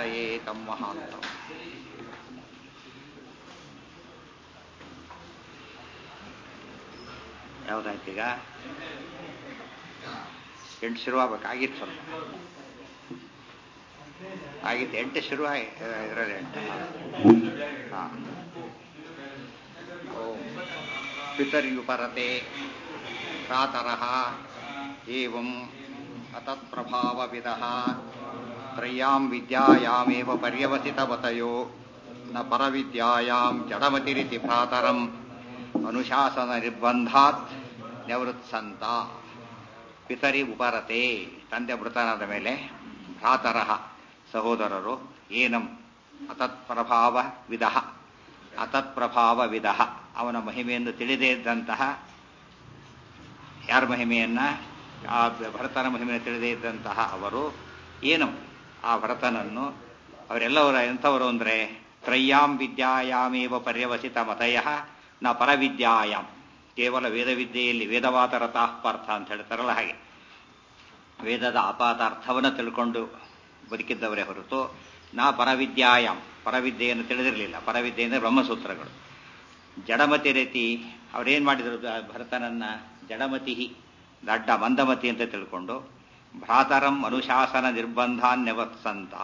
ಚಿಂತೆಯೇ ತಮ್ಮ ಮಹಾಂತ ಯಾವುದಾಯ್ತೀಗ ಎಂಟು ಶುರುವಾಗಬೇಕಾಗಿತ್ತು ಸ್ವಲ್ಪ ಆಗಿತ್ತು ಎಂಟು ಶುರು ಇದರಲ್ಲಿ ಎಂಟು ಹಾಂ ಓಂ ಪಿತರ್ಯುಪರತೆ ಪ್ರಾತರಃ ಏವಂ ಅತತ್ಪ್ರಭಾವವಿದಃ ತ್ರಯ್ಯಾಂ ವಿದ್ಯಾಯಾಮೇವ ಪರ್ಯವಸಿತವತಯೋ ನ ಪರವಿದ್ಯಾಯಾಂ ಜಡಮತಿರಿತಿ ಭ್ರಾತರಂ ಅನುಶಾಸನ ನಿರ್ಬಂಧಾತ್ ನಿವೃತ್ಸಂತ ಪಿತರಿ ಉಪರತೆ ತಂದೆ ಮೃತನಾದ ಮೇಲೆ ಭ್ರಾತರಃ ಸಹೋದರರು ಏನಂ ಅತತ್ಪ್ರಭಾವ ವಿಧ ಅತತ್ಪ್ರಭಾವ ವಿಧ ಅವನ ಮಹಿಮೆಯನ್ನು ತಿಳಿದೇ ಇದ್ದಂತಹ ಯಾರ ಮಹಿಮೆಯನ್ನ ಆ ಭರತನ ಮಹಿಮೆಯನ್ನು ತಿಳಿದೇ ಇದ್ದಂತಹ ಅವರು ಏನು ಆ ಭರತನನ್ನು ಅವರೆಲ್ಲವರ ಎಂಥವರು ಅಂದರೆ ತ್ರಯ್ಯಾಂ ವಿದ್ಯಾಯಾಮೇವ ಪರ್ಯವಸಿತ ಮತಯ ನ ಪರವಿದ್ಯಾಯಾಮ್ ಕೇವಲ ವೇದವಿದ್ಯೆಯಲ್ಲಿ ವೇದವಾತರತಾಃ ಪಾರ್ಥ ಅಂತ ಹೇಳ್ತಾರಲ್ಲ ಹಾಗೆ ವೇದದ ಅಪಾತ ಅರ್ಥವನ್ನು ತಿಳ್ಕೊಂಡು ಬದುಕಿದ್ದವರೇ ಹೊರತು ನಾ ಪರವಿದ್ಯಾಯಾಮ್ ಪರವಿದ್ಯೆಯನ್ನು ತಿಳಿದಿರಲಿಲ್ಲ ಪರವಿದ್ಯೆ ಅಂದರೆ ಬ್ರಹ್ಮಸೂತ್ರಗಳು ಜಡಮತಿ ರೀತಿ ಅವರೇನು ಮಾಡಿದರು ಭರತನನ್ನ ಜಡಮತಿ ದಡ್ಡ ಮಂದಮತಿ ಅಂತ ತಿಳ್ಕೊಂಡು ಭ್ರಾತರಂ ಅನುಶಾಸನ ನಿರ್ಬಂಧಾನ್ ನೆವತ್ಸಂತ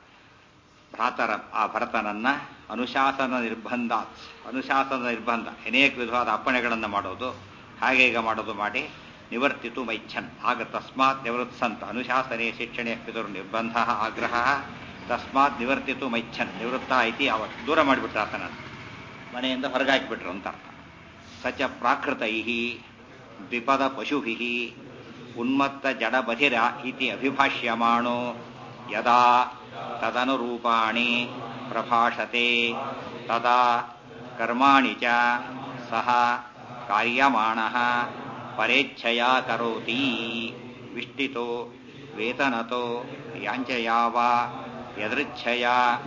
ಭ್ರಾತರ ಆ ಭರತನನ್ನ ಅನುಶಾಸನ ನಿರ್ಬಂಧ ಅನುಶಾಸನ ನಿರ್ಬಂಧ ಅನೇಕ ವಿಧವಾದ ಅಪ್ಪಣೆಗಳನ್ನು ಮಾಡೋದು ಹಾಗೆ ಈಗ ಮಾಡೋದು ಮಾಡಿ ನಿವರ್ತಿತು ಮೈಚ್ಛನ್ ಆಗ ತಸ್ಮಾತ್ ನಿವೃತ್ಸಂತ ಅನುಶಾಸನೆ ಶಿಕ್ಷಣೆ ಪಿತರು ನಿರ್ಬಂಧ ಆಗ್ರಹ ತಸ್ಮಾತ್ ನಿವರ್ತಿತು ಮೈಚ್ಛನ್ ನಿವೃತ್ತ ಐತಿ ಅವತ್ತು ದೂರ ಮಾಡಿಬಿಟ್ರು ಆತನನ್ನು ಮನೆಯಿಂದ ಹೊರಗಾಕಿಬಿಟ್ರು ಅಂತ ಅರ್ಥ ಸಚ ಪ್ರಾಕೃತೈ ದ್ವಿಪದ ಪಶುಭಿ ಉನ್ಮತ್ತ ಜಡಬಧಿರ ಇತಿ ಅಭಿಭಾಷ್ಯಮಾಣೋ ಯದಾ ತದನುರೂಪಾಣಿ ಪ್ರಭಾಷತೆ ತದಾ ಕರ್ಮಾಣಿ ಚ ಸಹ ಕಾರ್ಯಮಾಣಃ ಪರೇಚ್ಛಯ ಕರೋತಿ ವಿಷ್ಟಿತೋ ವೇತನತೋ ಯಾಂಚಯಾವ ಯದೃಚ್ಛಯ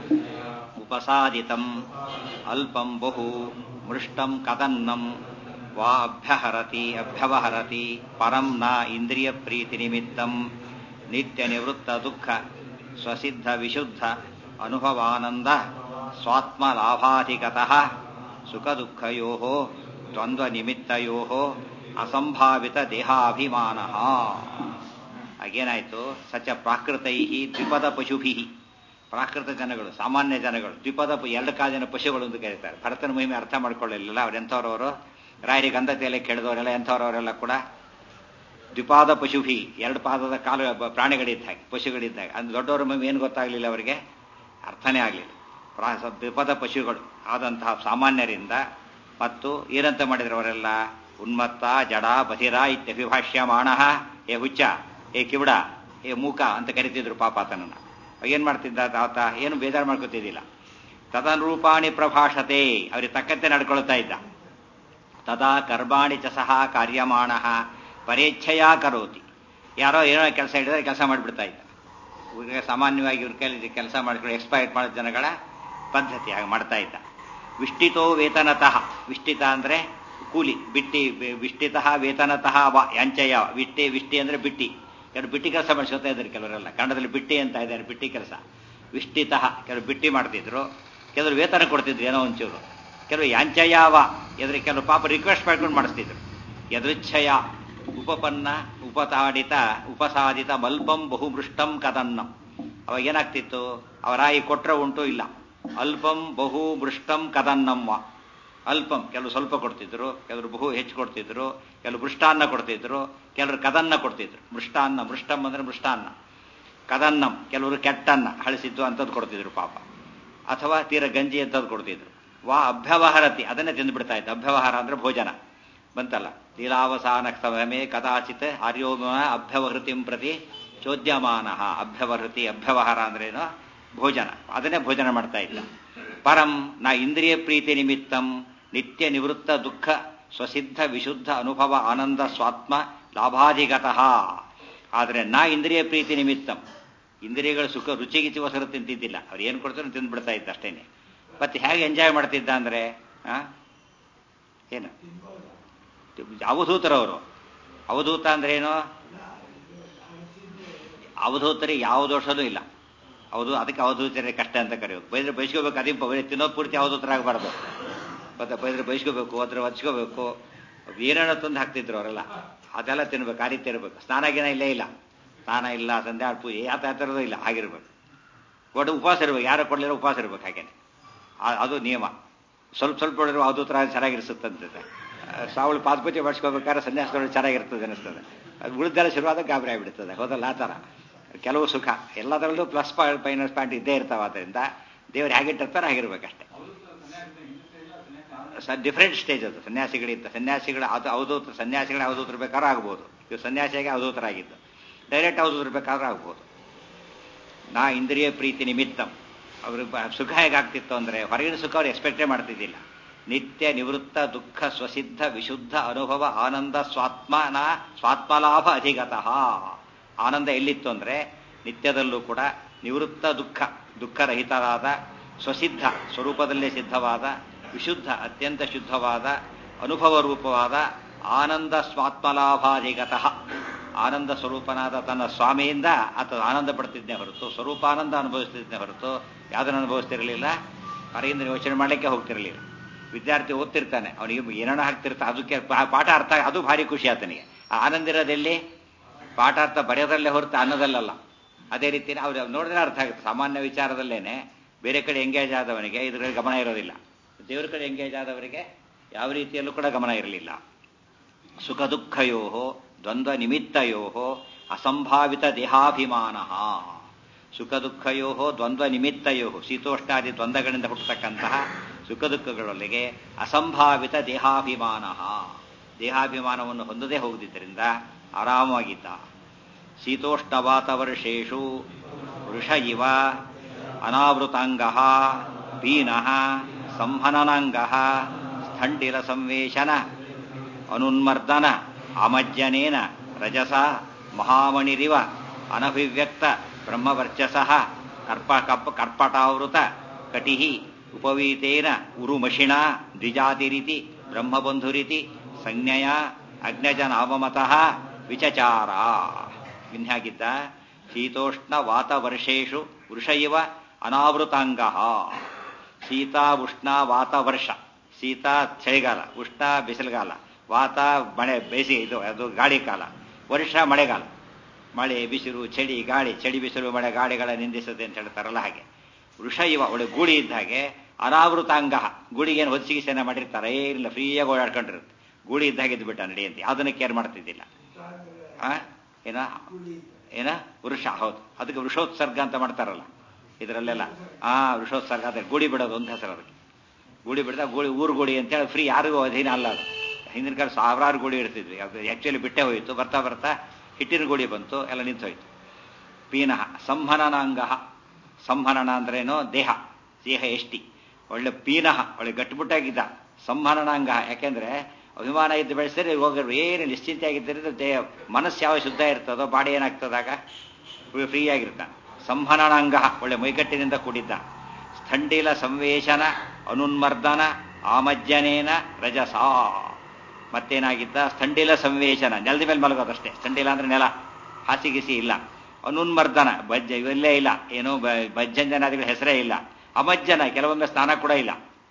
ಉಪಸಾದಿತಂ ಅಲ್ಪಂ ಬಹು ಮೃಷ್ಟಂ ಕದನ್ನಂ ವಾ ಅಭ್ಯಹರತಿ ಅಭ್ಯವಹರತಿ ಪರಂ ನ ಇಂದ್ರಿಯ ಪ್ರೀತಿ ನಿಮಿತ್ತಂ ನಿತ್ಯ ನಿವೃತ್ತ ದುಃಖ ಸ್ವಸಿದ್ಧ ವಿಶುದ್ಧ ಅನುಭವಾನಂದ ಸ್ವಾತ್ಮ ಲಾಭಾಧಿಕತಃ ಸುಖ ದುಃಖಯೋ ದ್ವಂದ್ವ ನಿಮಿತ್ತಯೋ ಅಸಂಭಾವಿತ ದೇಹಾಭಿಮಾನ ಆಗೇನಾಯ್ತು ಸಚ ಪ್ರಾಕೃತೈ ದ್ವಿಪದ ಪಶುಭಿ ಪ್ರಾಕೃತ ಜನಗಳು ಸಾಮಾನ್ಯ ಜನಗಳು ದ್ವಿಪದ ಎರಡು ಕಾಲಿನ ಪಶುಗಳು ಅಂತ ಕರೀತಾರೆ ಭರತನ ಮಹಿಮೆ ಅರ್ಥ ಮಾಡ್ಕೊಳ್ಳಲಿಲ್ಲ ಅವ್ರೆಂಥವ್ರವರು ರಾಯರಿ ಗಂಧತೆಯಲ್ಲೇ ಕೇಳಿದವರೆಲ್ಲ ಎಂಥವ್ರವರೆಲ್ಲ ಕೂಡ ದ್ವಿಪಾದ ಪಶುಭಿ ಎರಡು ಪಾದದ ಕಾಲು ಪ್ರಾಣಿಗಳಿದ್ದ ಹಾಗೆ ಪಶುಗಳಿದ್ದಾಗ ಅಂದ್ರೆ ದೊಡ್ಡವರ ಮಹಿಮೆ ಏನು ಗೊತ್ತಾಗಲಿಲ್ಲ ಅವರಿಗೆ ಅರ್ಥನೇ ಆಗಲಿಲ್ಲ ಪ್ರಾ ದ್ವಿಪದ ಪಶುಗಳು ಆದಂತಹ ಸಾಮಾನ್ಯರಿಂದ ಮತ್ತು ಏನಂತ ಮಾಡಿದ್ರು ಅವರೆಲ್ಲ ಉನ್ಮತ್ತ ಜಡ ಬಧಿರ ಇತ್ಯಭಿಭಾಷ್ಯಮಾಣ ಏ ಹುಚ್ಚ ಏ ಕಿವಿಡ ಏ ಮೂಕ ಅಂತ ಕರಿತಿದ್ರು ಪಾಪ ಆತನನ್ನ ಏನ್ ಮಾಡ್ತಿದ್ದ ಆತ ಏನು ಬೇಜಾರು ಮಾಡ್ಕೊತಿದ್ದಿಲ್ಲ ತದನುರೂಪಾಣಿ ಪ್ರಭಾಷತೆ ಅವ್ರಿಗೆ ತಕ್ಕಂತೆ ನಡ್ಕೊಳ್ತಾ ಇದ್ದ ತದಾ ಕರ್ಮಾಣಿ ಚ ಸಹ ಕಾರ್ಯಮಾಣ ಪರೇಚ್ಛೆಯ ಕರೋತಿ ಯಾರೋ ಏನೋ ಕೆಲಸ ಹಿಡಿದ್ರೆ ಕೆಲಸ ಮಾಡಿಬಿಡ್ತಾ ಇದ್ದ ಇವ್ರಿಗೆ ಸಾಮಾನ್ಯವಾಗಿ ಇವ್ರ ಕೈಲಿ ಕೆಲಸ ಮಾಡ್ಕೊಂಡು ಎಕ್ಸ್ಪೈರ್ ಮಾಡೋ ಜನಗಳ ಪದ್ಧತಿ ಹಾಗೆ ಮಾಡ್ತಾ ಇದ್ದ ವಿಷ್ಟಿತೋ ವೇತನತಃ ವಿಷ್ಟಿತ ಅಂದ್ರೆ ಕೂಲಿ ಬಿಟ್ಟಿ ವಿಷ್ಟಿತಃ ವೇತನತಃ ವ ಯಾಂಚಯ ವಿಷ್ಟಿ ವಿಷ್ಟಿ ಅಂದ್ರೆ ಬಿಟ್ಟಿ ಕೆಲವು ಬಿಟ್ಟಿ ಕೆಲಸ ಮಾಡಿಸ್ಕೊತಾ ಇದ್ದಾರೆ ಕೆಲವರೆಲ್ಲ ಕನ್ನಡದಲ್ಲಿ ಬಿಟ್ಟಿ ಅಂತ ಇದ್ದಾರೆ ಬಿಟ್ಟಿ ಕೆಲಸ ವಿಷ್ಟಿತಃ ಕೆಲವು ಬಿಟ್ಟಿ ಮಾಡ್ತಿದ್ರು ಕೆಲವರು ವೇತನ ಕೊಡ್ತಿದ್ರು ಏನೋ ಒಂಚೂರು ಕೆಲವು ಯಾಂಚಯಾವ ಎದುರು ಕೆಲವು ಪಾಪ ರಿಕ್ವೆಸ್ಟ್ ಮಾಡ್ಕೊಂಡು ಮಾಡಿಸ್ತಿದ್ರು ಯದೃಚ್ಛಯ ಉಪಪನ್ನ ಉಪತಾಡಿತ ಉಪಸಾದಿತ ಮಲ್ಪಂ ಬಹುಮೃಷ್ಟಂ ಕದನ್ನಂ ಅವಾಗ ಏನಾಗ್ತಿತ್ತು ಅವರಾಯಿ ಕೊಟ್ರೆ ಉಂಟು ಇಲ್ಲ ಅಲ್ಪಂ ಬಹು ಮೃಷ್ಟಂ ಕದನ್ನಮ್ಮ ಅಲ್ಪಂ ಕೆಲವು ಸ್ವಲ್ಪ ಕೊಡ್ತಿದ್ರು ಕೆಲವರು ಬಹು ಹೆಚ್ಚು ಕೊಡ್ತಿದ್ರು ಕೆಲವು ಮೃಷ್ಟಾನ್ನ ಕೊಡ್ತಿದ್ರು ಕೆಲವರು ಕದನ್ನ ಕೊಡ್ತಿದ್ರು ಮೃಷ್ಟಾನ್ನ ಮೃಷ್ಟಂ ಅಂದ್ರೆ ಮೃಷ್ಟಾನ್ನ ಕದನ್ನಂ ಕೆಲವರು ಕೆಟ್ಟನ್ನ ಹಳಿಸಿದ್ದು ಅಂಥದ್ದು ಕೊಡ್ತಿದ್ರು ಪಾಪ ಅಥವಾ ತೀರ ಗಂಜಿ ಅಂಥದ್ದು ಕೊಡ್ತಿದ್ರು ವಾ ಅಭ್ಯವಹಾರತಿ ಅದನ್ನೇ ತಿಂದುಬಿಡ್ತಾ ಇತ್ತು ಅಭ್ಯವಹಾರ ಅಂದ್ರೆ ಭೋಜನ ಬಂತಲ್ಲ ಲೀಲಾವಸಾನ ಸಮಯಮೇ ಕದಾಚಿತ್ ಆರ್ಯೋಮ ಅಭ್ಯವಹೃತಿಂ ಪ್ರತಿ ಚೋದ್ಯಮಾನ ಅಭ್ಯವಹೃತಿ ಅಭ್ಯವಹಾರ ಅಂದ್ರೇನು ಭೋಜನ ಅದನ್ನೇ ಭೋಜನ ಮಾಡ್ತಾ ಇದ್ದ ಪರಂ ನಾ ಇಂದ್ರಿಯ ಪ್ರೀತಿ ನಿಮಿತ್ತಂ ನಿತ್ಯ ನಿವೃತ್ತ ದುಃಖ ಸ್ವಸಿದ್ಧ ವಿಶುದ್ಧ ಅನುಭವ ಆನಂದ ಸ್ವಾತ್ಮ ಲಾಭಾಧಿಗತಃ ಆದರೆ ನಾ ಇಂದ್ರಿಯ ಪ್ರೀತಿ ನಿಮಿತ್ತಂ ಇಂದ್ರಿಯಗಳ ಸುಖ ರುಚಿಗಿಚಿಗೋಸ್ಕರ ತಿಂತಿದ್ದಿಲ್ಲ ಅವ್ರು ಏನು ಕೊಡ್ತಾರೋ ತಿಂದ್ಬಿಡ್ತಾ ಇದ್ದ ಅಷ್ಟೇನೆ ಮತ್ತೆ ಹೇಗೆ ಎಂಜಾಯ್ ಮಾಡ್ತಿದ್ದ ಅಂದ್ರೆ ಏನು ಅವಧೂತರವರು ಅವಧೂತ ಅಂದ್ರೆ ಏನು ಅವಧೂತರಿಗೆ ಯಾವ ದೋಷನೂ ಇಲ್ಲ ಹೌದು ಅದಕ್ಕೆ ಅವಧೂತರೇ ಕಷ್ಟ ಅಂತ ಕರೆಯೋದು ಬೈದ್ರೆ ಬಯಸ್ಕೋಬೇಕು ಅದೇ ಬರೀ ತಿನ್ನೋದು ಪೂರ್ತಿ ಅವಧೂತರಾಗಬಾರ್ದು ಮತ್ತೆ ಬೈದ್ರೆ ಬಯಸ್ಕೋಬೇಕು ಅದ್ರ ಹಚ್ಕೋಬೇಕು ಏನೇನೋ ತಂದು ಹಾಕ್ತಿದ್ರು ಅವರೆಲ್ಲ ಅದೆಲ್ಲ ತಿನ್ಬೇಕು ಆ ರೀತಿ ಇರಬೇಕು ಸ್ನಾನ ಗಿನ ಇಲ್ಲೇ ಇಲ್ಲ ಸ್ನಾನ ಇಲ್ಲ ಸಂಧ್ಯಾ ಪೂಜೆ ಯಾವ ಥರದ್ದು ಇಲ್ಲ ಆಗಿರ್ಬೇಕು ಒಟ್ಟು ಉಪವಾಸ ಇರ್ಬೇಕು ಯಾರು ಕೊಡಲಿಲ್ಲ ಉಪವಾಸ ಇರ್ಬೇಕು ಹಾಗೇನೆ ಆ- ಅದು ನಿಯಮ ಸ್ವಲ್ಪ ಸ್ವಲ್ಪ ಹೊಡೆದ್ರು ಅವಧೂತರ ಚೆನ್ನಾಗಿರಿಸುತ್ತಂತೆ ಸಾವಳು ಪಾದಪೂಜೆ ಮಾಡಿಸ್ಕೋಬೇಕಾದ್ರೆ ಸನ್ಯಾಸಗಳು ಚೆನ್ನಾಗಿರ್ತದೆ ಅನಿಸ್ತದೆ ಅದು ಉಳಿದೆಲ್ಲ ಶುರುವಾದ ಗಾಬರಿ ಆಗಿಬಿಡ್ತದೆ ಹೌದಲ್ಲ ಆ ಥರ ಕೆಲವು ಸುಖ ಎಲ್ಲದರಲ್ಲೂ ಪ್ಲಸ್ ಪಾಯಿಂಟ್ ಮೈನಸ್ ಪಾಯಿಂಟ್ ಇದ್ದೇ ಇರ್ತಾವೆ ಆದ್ದರಿಂದ ದೇವ್ರು ಹೇಗಿಟ್ಟಿರ್ತಾರೆ ಹಾಗಿರ್ಬೇಕಷ್ಟೇ ಸ ಡಿಫ್ರೆಂಟ್ ಸ್ಟೇಜ್ ಅದು ಸನ್ಯಾಸಿಗಳಿಂದ ಸನ್ಯಾಸಿಗಳ ಅದು ಅವಧೂತ ಸನ್ಯಾಸಿಗಳ ಅವಧೂತರು ಬೇಕಾದ್ರೂ ಆಗ್ಬೋದು ಇವು ಸನ್ಯಾಸಿಯಾಗಿ ಅವಧೂತರಾಗಿದ್ದು ಡೈರೆಕ್ಟ್ ಅವಧೂತರು ಬೇಕಾದ್ರೂ ಆಗ್ಬೋದು ನಾ ಇಂದ್ರಿಯ ಪ್ರೀತಿ ನಿಮಿತ್ತಂ ಅವ್ರಿಗೆ ಬ- ಸುಖ ಹೇಗಾಗ್ತಿತ್ತು ಅಂದರೆ ಹೊರಗಿನ ಸುಖ ಅವ್ರು ಎಕ್ಸ್ಪೆಕ್ಟೇ ಮಾಡ್ತಿದ್ದಿಲ್ಲ ನಿತ್ಯ ನಿವೃತ್ತ ದುಃಖ ಸ್ವಸಿದ್ಧ ವಿಶುದ್ಧ ಅನುಭವ ಆನಂದ ಸ್ವಾತ್ಮನ ಸ್ವಾತ್ಮಲಾಭ ಅಧಿಗತಃ ಆನಂದ ಎಲ್ಲಿತ್ತು ಅಂದರೆ ನಿತ್ಯದಲ್ಲೂ ಕೂಡ ನಿವೃತ್ತ ದುಃಖ ದುಃಖರಹಿತರಾದ ಸ್ವಸಿದ್ಧ ಸ್ವರೂಪದಲ್ಲೇ ಸಿದ್ಧವಾದ ವಿಶುದ್ಧ ಅತ್ಯಂತ ಶುದ್ಧವಾದ ಅನುಭವ ರೂಪವಾದ ಆನಂದ ಸ್ವಾತ್ಮಲಾಭಾಧಿಗತಃ ಆನಂದ ಸ್ವರೂಪನಾದ ತನ್ನ ಸ್ವಾಮಿಯಿಂದ ಆತ ಆನಂದ ಪಡ್ತಿದ್ನೇ ಹೊರತು ಸ್ವರೂಪಾನಂದ ಅನುಭವಿಸ್ತಿದ್ನೇ ಹೊರತು ಯಾವುದನ್ನು ಅನುಭವಿಸ್ತಿರಲಿಲ್ಲ ಹೊರಗಿಂದ ಯೋಚನೆ ಮಾಡಲಿಕ್ಕೆ ಹೋಗ್ತಿರಲಿಲ್ಲ ವಿದ್ಯಾರ್ಥಿ ಓದ್ತಿರ್ತಾನೆ ಅವನಿಗೆ ಏನೇನೋ ಹಾಕ್ತಿರ್ತಾನೆ ಅದಕ್ಕೆ ಪಾ- ಪಾಠ ಅರ್ಥ ಅದು ಭಾರಿ ಖುಷಿ ಆತನಿಗೆ ಆ ಆನಂದ ಇರೋದೆಲ್ಲಿ ಪಾಠ ಅರ್ಥ ಬರೆಯೋದಲ್ಲೇ ಹೊರತು ಅನ್ನೋದಲ್ಲಲ್ಲ ಅದೇ ರೀತಿ ಅವ್ರು ನೋಡಿದ್ರೆ ಅರ್ಥ ಆಗುತ್ತೆ ಸಾಮಾನ್ಯ ವಿಚಾರದಲ್ಲೇನೆ ಬೇರೆ ಕಡೆ ಎಂಗೇಜ್ ಆದವನಿಗೆ ಇದರಲ್ಲಿ ಗಮನ ಇರೋದಿಲ್ಲ ದೇವರ ಕಡೆ ಎಂಗೇಜ್ ಆದವರಿಗೆ ಯಾವ ರೀತಿಯಲ್ಲೂ ಕೂಡ ಗಮನ ಇರಲಿಲ್ಲ ಸುಖ ದುಃಖಯೋ ದ್ವಂದ್ವ ನಿಮಿತ್ತಯೋ ಅಸಂಭಾವಿತ ದೇಹಾಭಿಮಾನ ಸುಖ ದುಃಖಯೋ ದ್ವಂದ್ವ ನಿಮಿತ್ತಯೋ ಶೀತೋಷ್ಟಾದಿ ದ್ವಂದ್ವಗಳಿಂದ ಹುಟ್ಟತಕ್ಕಂತಹ ಸುಖ ದುಃಖಗಳೊಳಗೆ ಅಸಂಭಾವಿತ ದೇಹಾಭಿಮಾನ ದೇಹಾಭಿಮಾನವನ್ನು ಹೊಂದದೇ ಹೋಗದಿದ್ದರಿಂದ ಆರಾಮವಾಗಿದ್ದ ಶೀತೋಷ್ಣವಾತವರ್ಷೇಷು ವೃಷ ಇವ ಅನಾವೃತಾಂಗ ಪೀನ ಸಂಹನನಾಂಗ ಸ್ಥಂಡಿಲ ಸಂವೇಶನ ಅನುನ್ಮರ್ದನ ಅಮಜ್ಜನೇನ ರಜಸ ಮಹಾಮಣಿರಿವ ಅನಭಿವ್ಯಕ್ತ ಬ್ರಹ್ಮವರ್ಚಸ ಕರ್ಪ ಕಪ್ಪ ಕರ್ಪಟಾವೃತ ಕಟಿ ಉಪವೀತೇನ ಉರುಮಷಿಣ ದ್ವಿಜಾತಿರಿತಿ ಬ್ರಹ್ಮಬಂಧುರಿತಿ ಸಂಜ್ಞೆಯ ಅಗ್ನಜನಾಮಮತಃ ವಿಚಚಾರ ಇನ್ಹಾಗಿದ್ದ ಶೀತೋಷ್ಣ ವಾತವರ್ಷೇಷು ವೃಷ ಇವ ಅನಾವೃತಾಂಗ ಶೀತ ಉಷ್ಣ ವಾತ ವರ್ಷ ಶೀತ ಚಳಿಗಾಲ ಉಷ್ಣ ಬಿಸಿಲುಗಾಲ ವಾತ ಮಳೆ ಬೇಸಿಗೆ ಇದು ಅದು ಗಾಳಿ ಕಾಲ ವರ್ಷ ಮಳೆಗಾಲ ಮಳೆ ಬಿಸಿಲು ಚಳಿ ಗಾಳಿ ಚಳಿ ಬಿಸಿಲು ಮಳೆ ಗಾಳಿಗಳ ನಿಂದಿಸುತ್ತೆ ಅಂತ ಹೇಳ್ತಾರಲ್ಲ ಹಾಗೆ ವೃಷ ಇವ ಒಳ್ಳೆ ಗೂಳಿ ಇದ್ದ ಹಾಗೆ ಅನಾವೃತಾಂಗ ಗೂಳಿಗೇನು ಹೊತ್ತಿಗೆ ಸೇನೆ ಮಾಡಿರ್ತಾರೆ ಏನಿಲ್ಲ ಫ್ರೀಯಾಗಿ ಓಡಾಡ್ಕೊಂಡಿರುತ್ತೆ ಗೂಳಿ ಇದ್ದ ಹಾಗೆ ಇದ್ಬಿಟ್ಟ ನಡೆಯಂತೆ ಯಾವುದನ್ನು ಕೇರ್ ಮಾಡ್ತಿದ್ದಿಲ್ಲ ಆ ಏನ ಏನ ವೃಷ ಹೌದು ಅದಕ್ಕೆ ವೃಷೋತ್ಸರ್ಗ ಅಂತ ಮಾಡ್ತಾರಲ್ಲ ಇದರಲ್ಲೆಲ್ಲ ಆ ವೃಷೋತ್ಸರ್ಗ ಅದೇ ಗೂಡಿ ಬಿಡೋದು ಅಂತ ಹೆಸರು ಅದಕ್ಕೆ ಗೂಡಿ ಬಿಡ್ದ ಗೂಡಿ ಊರು ಗೂಡಿ ಅಂತೇಳಿ ಫ್ರೀ ಯಾರಿಗೂ ಅಧೀನ ಅಲ್ಲ ಅದು ಹಿಂದಿನ ಕಾಲ ಸಾವಿರಾರು ಗೂಡಿ ಇಡ್ತಿದ್ವಿ ಅದು ಆ್ಯಕ್ಚುಲಿ ಬಿಟ್ಟೆ ಹೋಯಿತು ಬರ್ತಾ ಬರ್ತಾ ಹಿಟ್ಟಿನ ಗೂಡಿ ಬಂತು ಎಲ್ಲ ನಿಂತು ಹೋಯ್ತು ಪೀನಃ ಸಂಹನನಾಂಗ ಸಂಹನನ ಅಂದ್ರೇನೋ ದೇಹ ದೇಹ ಎಷ್ಟಿ ಒಳ್ಳೆ ಪೀನಃ ಒಳ್ಳೆ ಗಟ್ಟಿಮುಟ್ಟಾಗಿದ್ದ ಸಂಹನನಾಂಗ ಯಾಕೆಂದ್ರೆ ಅಭಿಮಾನ ಇದ್ದು ಬೆಳೆಸಿದ್ರೆ ಹೋಗಿರು ಏನು ನಿಶ್ಚಿಂತೆ ಆಗಿದ್ದರಿಂದ ದೇಹ ಮನಸ್ಸು ಯಾವ ಶುದ್ಧ ಇರ್ತದೋ ಬಾಡಿ ಏನಾಗ್ತದಾಗ ಫ್ರೀ ಆಗಿರ್ತಾನೆ ಸಂಹನನಾಂಗ ಒಳ್ಳೆ ಮೈಗಟ್ಟಿನಿಂದ ಕೂಡಿದ್ದ ಸ್ಥಂಡಿಲ ಸಂವೇಶನ ಅನುನ್ಮರ್ದನ ಆಮಜ್ಜನೇನ ರಜಸ ಮತ್ತೇನಾಗಿದ್ದ ಸ್ಥಂಡಿಲ ಸಂವೇಶನ ನೆಲದ ಮೇಲೆ ಮಲಗೋದಷ್ಟೇ ಸ್ಥಂಡಿಲ ಅಂದ್ರೆ ನೆಲ ಹಾಸಿಗಿಸಿ ಇಲ್ಲ ಅನುನ್ಮರ್ದನ ಬಜ್ಜ ಇವೆಲ್ಲೇ ಇಲ್ಲ ಏನೋ ಬ- ಬಜ್ಜಂಜನಾದಿಗಳ ಹೆಸರೇ ಇಲ್ಲ ಅಮಜ್ಜನ ಕೆಲವೊಮ್ಮೆ ಸ್ನಾನ ಕೂಡ ಇಲ್ಲ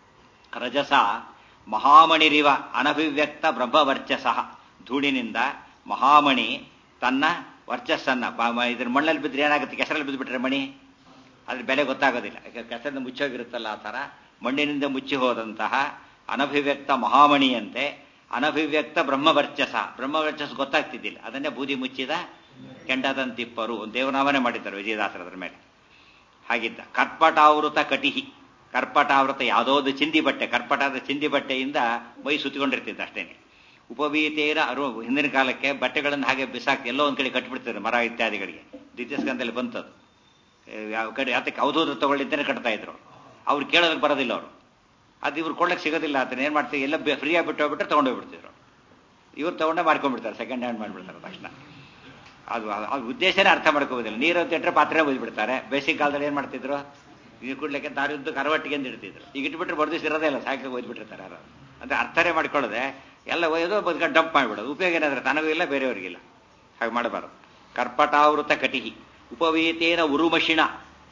ರಜಸ ಮಹಾಮಣಿರಿವ ಅನಭಿವ್ಯಕ್ತ ಬ್ರಹ್ಮವರ್ಚಸ ಧೂಳಿನಿಂದ ಮಹಾಮಣಿ ತನ್ನ ವರ್ಚಸ್ಸನ್ನ ಬ- ಮ- ಇದ್ರ ಮಣ್ಣಲ್ಲಿ ಬಿದ್ದರೆ ಏನಾಗುತ್ತೆ ಕೆಸರಲ್ಲಿ ಬಿದ್ದುಬಿಟ್ರೆ ಮಣಿ ಅದ್ರ ಬೆಲೆ ಗೊತ್ತಾಗೋದಿಲ್ಲ ಯಾಕೆ ಕೆಸರಿಂದ ಮುಚ್ಚೋಗಿರುತ್ತಲ್ಲ ಆ ಥರ ಮಣ್ಣಿನಿಂದ ಮುಚ್ಚಿ ಹೋದಂತಹ ಅನಭಿವ್ಯಕ್ತ ಮಹಾಮಣಿಯಂತೆ ಅನಭಿವ್ಯಕ್ತ ಬ್ರಹ್ಮವರ್ಚಸ ಬ್ರಹ್ಮವರ್ಚಸ್ ಗೊತ್ತಾಗ್ತಿದ್ದಿಲ್ಲ ಅದನ್ನೇ ಬೂದಿ ಮುಚ್ಚಿದ ಕೆಂಡದಂತಿಪ್ಪರು ಒಂದು ದೇವನಾಮನೆ ಮಾಡಿದ್ದಾರೆ ವಿಜಯದಾಸರ ಅದ್ರ ಮೇಲೆ ಹಾಗಿದ್ದ ಕರ್ಪಟಾವೃತ ಕಟಿಹಿ ಕರ್ಪಟಾವೃತ ಯಾವುದೋ ಒಂದು ಚಿಂದಿ ಬಟ್ಟೆ ಕರ್ಪಟಾದ ಚಿಂದಿ ಬಟ್ಟೆಯಿಂದ ಮೈ ಸುತ್ತಿಕೊಂಡಿರ್ತಿದ್ದ ಅಷ್ಟೇನೆ ಉಪವೀತೇನ ಅರು ಹಿಂದಿನ ಕಾಲಕ್ಕೆ ಬಟ್ಟೆಗಳನ್ನು ಹಾಗೆ ಬಿಸಾಕಿ ಎಲ್ಲೋ ಒಂದು ಕಡೆ ಕಟ್ಬಿಡ್ತಿದ್ರು ಮರ ಇತ್ಯಾದಿಗಳಿಗೆ ದ್ವಿತೀಯ ಸ್ಕಂದಲ್ಲಿ ಬಂತದ್ದು ಏ, ಯಾವ ಕಡೆ ಅದಕ್ಕೆ ಅವಧೂತ ತಗೊಳ್ಳಿದ್ದೇನೆ ಕಟ್ತಾ ಇದ್ರು ಅವ್ರು ಕೇಳೋದಕ್ಕೆ ಬರೋದಿಲ್ಲ ಅವರು ಅದು ಇವ್ರು ಕೊಡ್ಲಿಕ್ಕೆ ಸಿಗೋದಿಲ್ಲ ಅದನ್ನ ಏನು ಮಾಡ್ತೀವಿ ಎಲ್ಲ ಫ್ರೀಯಾಗಿ ಬಿಟ್ಟು ಹೋಗ್ಬಿಟ್ರೆ ತೊಗೊಂಡೋಗ್ಬಿಡ್ತಿದ್ರು ಇವ್ರು ತಗೊಂಡೇ ಮಾಡ್ಕೊಂಡ್ಬಿಡ್ತಾರೆ ಸೆಕೆಂಡ್ ಹ್ಯಾಂಡ್ ಮಾಡಿಬಿಡ್ತಾರೆ ತಕ್ಷಣ ಅದು ಅದು ಉದ್ದೇಶನೇ ಅರ್ಥ ಮಾಡ್ಕೋಬೋದಿಲ್ಲ ನೀರು ಅಂತ ಇಟ್ಟರೆ ಪಾತ್ರೆ ಬಿಡ್ತಾರೆ ಬೇಸಿಗೆ ಕಾಲದಲ್ಲಿ ಏನು ಮಾಡ್ತಿದ್ರು ನೀರು ಕುಡ್ಲಿಕ್ಕೆ ದಾರಿ ಉದ್ದು ಕರವಟ್ಟಿಗೆ ಅಂತ ಇಡ್ತಿದ್ರು ಈಗ ಇಟ್ಬಿಟ್ರೆ ಬರ್ದಿಸ್ ಇರೋದೇ ಇಲ್ಲ ಸಾಯಕ್ಕೆ ಒಯ್ದ್ಬಿಟ್ಟಿರ್ತಾರೆ ಯಾರು ಅಂತ ಅರ್ಥನೇ ಮಾಡ್ಕೊಳ್ಳದೆ ಎಲ್ಲ ಒಯ್ದು ಬದುಕೊಂಡು ಡಂಪ್ ಮಾಡಿಬಿಡೋದು ಉಪಯೋಗ ಏನಾದ್ರೆ ತನಗೂ ಇಲ್ಲ ಬೇರೆಯವರಿಗಿಲ್ಲ ಹಾಗೆ ಮಾಡಬಾರದು ಕರ್ಪಟಾವೃತ ಕಟಿಹಿ ಉಪವೀತೇನ ಉರುಮಶಿಣ